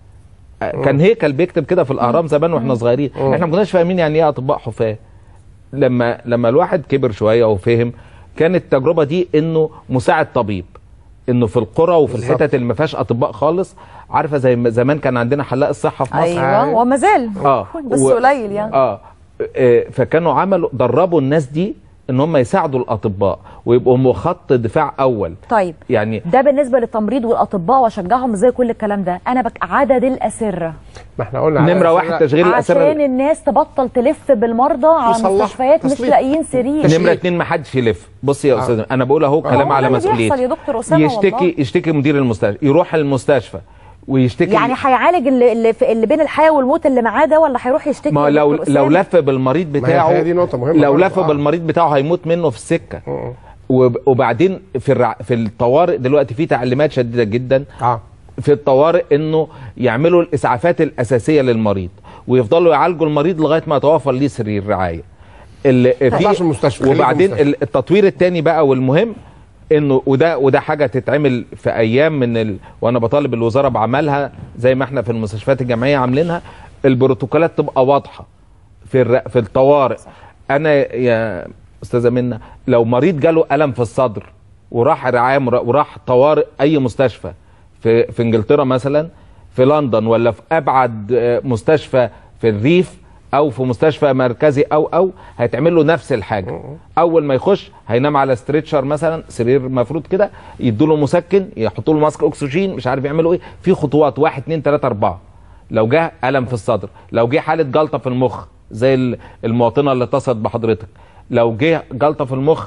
C: كان هيكل بيكتب كده في الاهرام زمان واحنا صغيرين احنا ما كناش فاهمين يعني ايه اطباء حفاه لما لما الواحد كبر شويه وفهم كانت التجربه دي انه مساعد طبيب انه في القرى وفي
B: بالظبط.
C: الحتت اللي ما فيهاش اطباء خالص عارفه زي ما زمان كان عندنا حلاق الصحه في مصر
A: ايوه وما زال
C: اه
A: بس
C: و-
A: قليل يعني
C: اه آه، فكانوا عملوا دربوا الناس دي ان هم يساعدوا الاطباء ويبقوا هم خط دفاع اول
A: طيب
C: يعني
A: ده بالنسبه للتمريض والاطباء واشجعهم ازاي كل الكلام ده انا بك عدد الاسره
B: ما احنا قلنا على
C: نمره
B: الأسئلة-
C: واحد تشغيل
A: عشان
C: الاسره
A: الناس تبطل تلف بالمرضى على
B: يصلح.
A: مستشفيات مش
B: تصليح.
A: لاقيين سرير
C: نمره اتنين ما حدش يلف بص يا
B: آه.
C: استاذ انا بقول اهو
A: هو
C: كلام
A: ده
C: على
A: اللي بيحصل
C: مسؤوليتي
A: يا دكتور أسامة
C: يشتكي
A: والله.
C: يشتكي مدير المستشفى يروح المستشفى ويشتكي
A: يعني هيعالج اللي, اللي, في اللي بين الحياه والموت اللي معاه ده ولا هيروح يشتكي
C: ما
A: يا
C: لو
A: دكتور
C: لو
A: أسامة؟
C: لف بالمريض
B: ما هي
C: بتاعه
B: الحقيقة دي نقطة مهمة
C: لو
B: برضه،
C: لف
B: آه.
C: بالمريض بتاعه هيموت منه في السكه
B: م-
C: وب- وبعدين في الرع... في الطوارئ دلوقتي في تعليمات شديده جدا
B: اه
C: في الطوارئ انه يعملوا الاسعافات الاساسيه للمريض ويفضلوا يعالجوا المريض لغايه ما يتوفر ليه سرير رعايه ال-
B: يطلعش من المستشفى، خليه في
C: وبعدين
B: المستشفى.
C: ال- التطوير الثاني بقى والمهم انه وده وده حاجه تتعمل في ايام من ال... وانا بطالب الوزاره بعملها زي ما احنا في المستشفيات الجامعيه عاملينها البروتوكولات تبقى واضحه في الر... في الطوارئ انا يا استاذه منى لو مريض جاله الم في الصدر وراح رعايه مر... وراح طوارئ اي مستشفى في في انجلترا مثلا في لندن ولا في ابعد آه، مستشفى في الريف او في مستشفى مركزي او او هيتعمل له نفس الحاجه اول ما يخش هينام على ستريتشر مثلا سرير مفروض كده يدوا له مسكن يحطوا له ماسك اكسجين مش عارف يعملوا ايه في خطوات واحد اتنين تلاته اربعه لو جه الم في الصدر لو جه حاله جلطه في المخ زي ال- المواطنه اللي اتصلت بحضرتك لو جه جلطه في المخ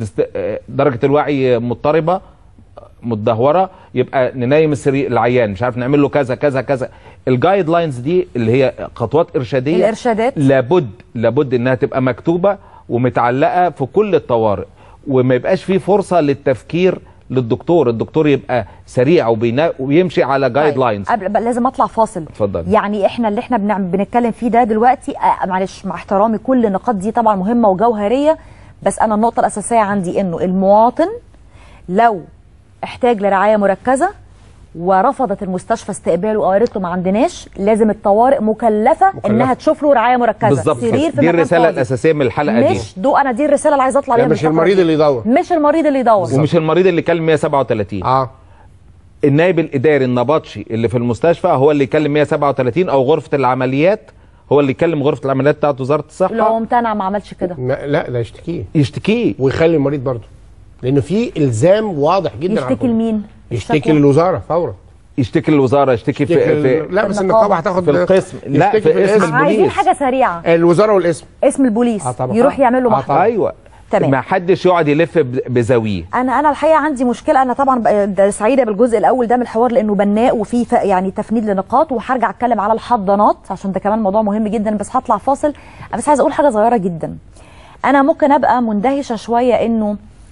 C: ودرجه الوعي مضطربه متدهوره يبقى ننيم السرير العيان مش عارف نعمل له كذا كذا كذا الجايد لاينز دي اللي هي خطوات ارشاديه
A: الإرشادات.
C: لابد لابد انها تبقى مكتوبه ومتعلقه في كل الطوارئ وما يبقاش في فرصه للتفكير للدكتور الدكتور يبقى سريع وبينا ويمشي على جايد لاينز
A: قبل بقى لازم اطلع فاصل
C: اتفضل
A: يعني احنا اللي احنا بنعم بنتكلم فيه ده دلوقتي آه معلش مع احترامي كل النقاط دي طبعا مهمه وجوهريه بس انا النقطه الاساسيه عندي انه المواطن لو احتاج لرعايه مركزه ورفضت المستشفى استقباله او قالت له ما عندناش لازم الطوارئ مكلفه,
C: مكلفة.
A: انها تشوف له رعايه مركزه
C: بالظبط
A: سرير في
C: دي
A: مكان
C: الرساله
A: فاضي.
C: الاساسيه من الحلقه دي
A: مش دو انا دي الرساله اللي عايزه اطلع
C: لا،
A: بيها
C: مش
A: من الفقرة
C: المريض
A: دي.
C: اللي يدور.
A: مش المريض اللي يدور
C: ومش المريض اللي يكلم 137
B: اه
C: النائب الاداري النبطشي اللي في المستشفى هو اللي يكلم 137 او غرفه العمليات هو اللي يكلم غرفه العمليات بتاعت وزاره الصحه
A: لو امتنع ما عملش كده
B: ما لا ده يشتكيه
C: يشتكيه
B: ويخلي المريض برضه لانه في الزام واضح جدا على
A: يشتكي
B: الكل.
A: لمين
B: يشتكي
A: الشكوى؟
B: للوزاره فورا
C: يشتكي للوزاره يشتكي في,
B: يشتكي
C: في
B: ال- لا بس النقابه هتاخد
C: في القسم لا
B: يشتكي
C: في اسم
A: عايزين
C: البوليس
A: حاجه سريعه
B: الوزاره والاسم
A: اسم البوليس
B: آه طبعا.
A: يروح يعمل له
B: آه
A: محضر
C: ايوه
A: تمام.
C: ما حدش يقعد يلف ب- بزاويه
A: انا انا الحقيقه عندي مشكله انا طبعا ب- ده سعيده بالجزء الاول ده من الحوار لانه بناء وفيه ف- يعني تفنيد لنقاط وهرجع اتكلم على الحضانات عشان ده كمان موضوع مهم جدا بس هطلع فاصل أنا بس عايزه اقول حاجه صغيره جدا انا ممكن ابقى مندهشه شويه انه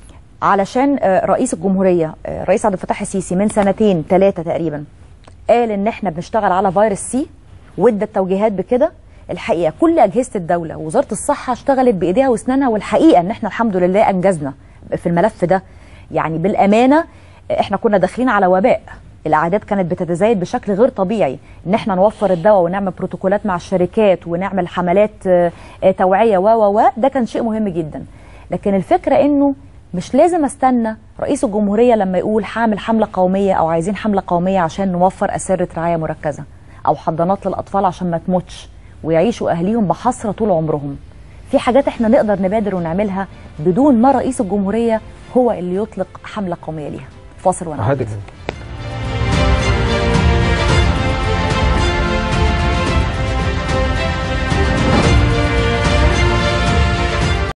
A: علشان آه، رئيس الجمهوريه آه، رئيس عبد الفتاح السيسي من سنتين ثلاثه تقريبا قال ان احنا بنشتغل على فيروس سي وادى التوجيهات بكده الحقيقه كل اجهزه الدوله وزاره الصحه اشتغلت بايديها واسنانها والحقيقه ان احنا الحمد لله انجزنا في الملف ده يعني بالامانه احنا كنا داخلين على وباء الاعداد كانت بتتزايد بشكل غير طبيعي ان احنا نوفر الدواء ونعمل بروتوكولات مع الشركات ونعمل حملات آه، آه، توعيه و و و ده كان شيء مهم جدا لكن الفكره انه مش لازم استنى رئيس الجمهوريه لما يقول هعمل حمله قوميه او عايزين حمله قوميه عشان نوفر اسره رعايه مركزه او حضانات للاطفال عشان ما تموتش ويعيشوا اهليهم بحسره طول عمرهم في حاجات احنا نقدر نبادر ونعملها بدون ما رئيس الجمهوريه هو اللي يطلق حمله قوميه ليها فاصل ونعود
C: هادي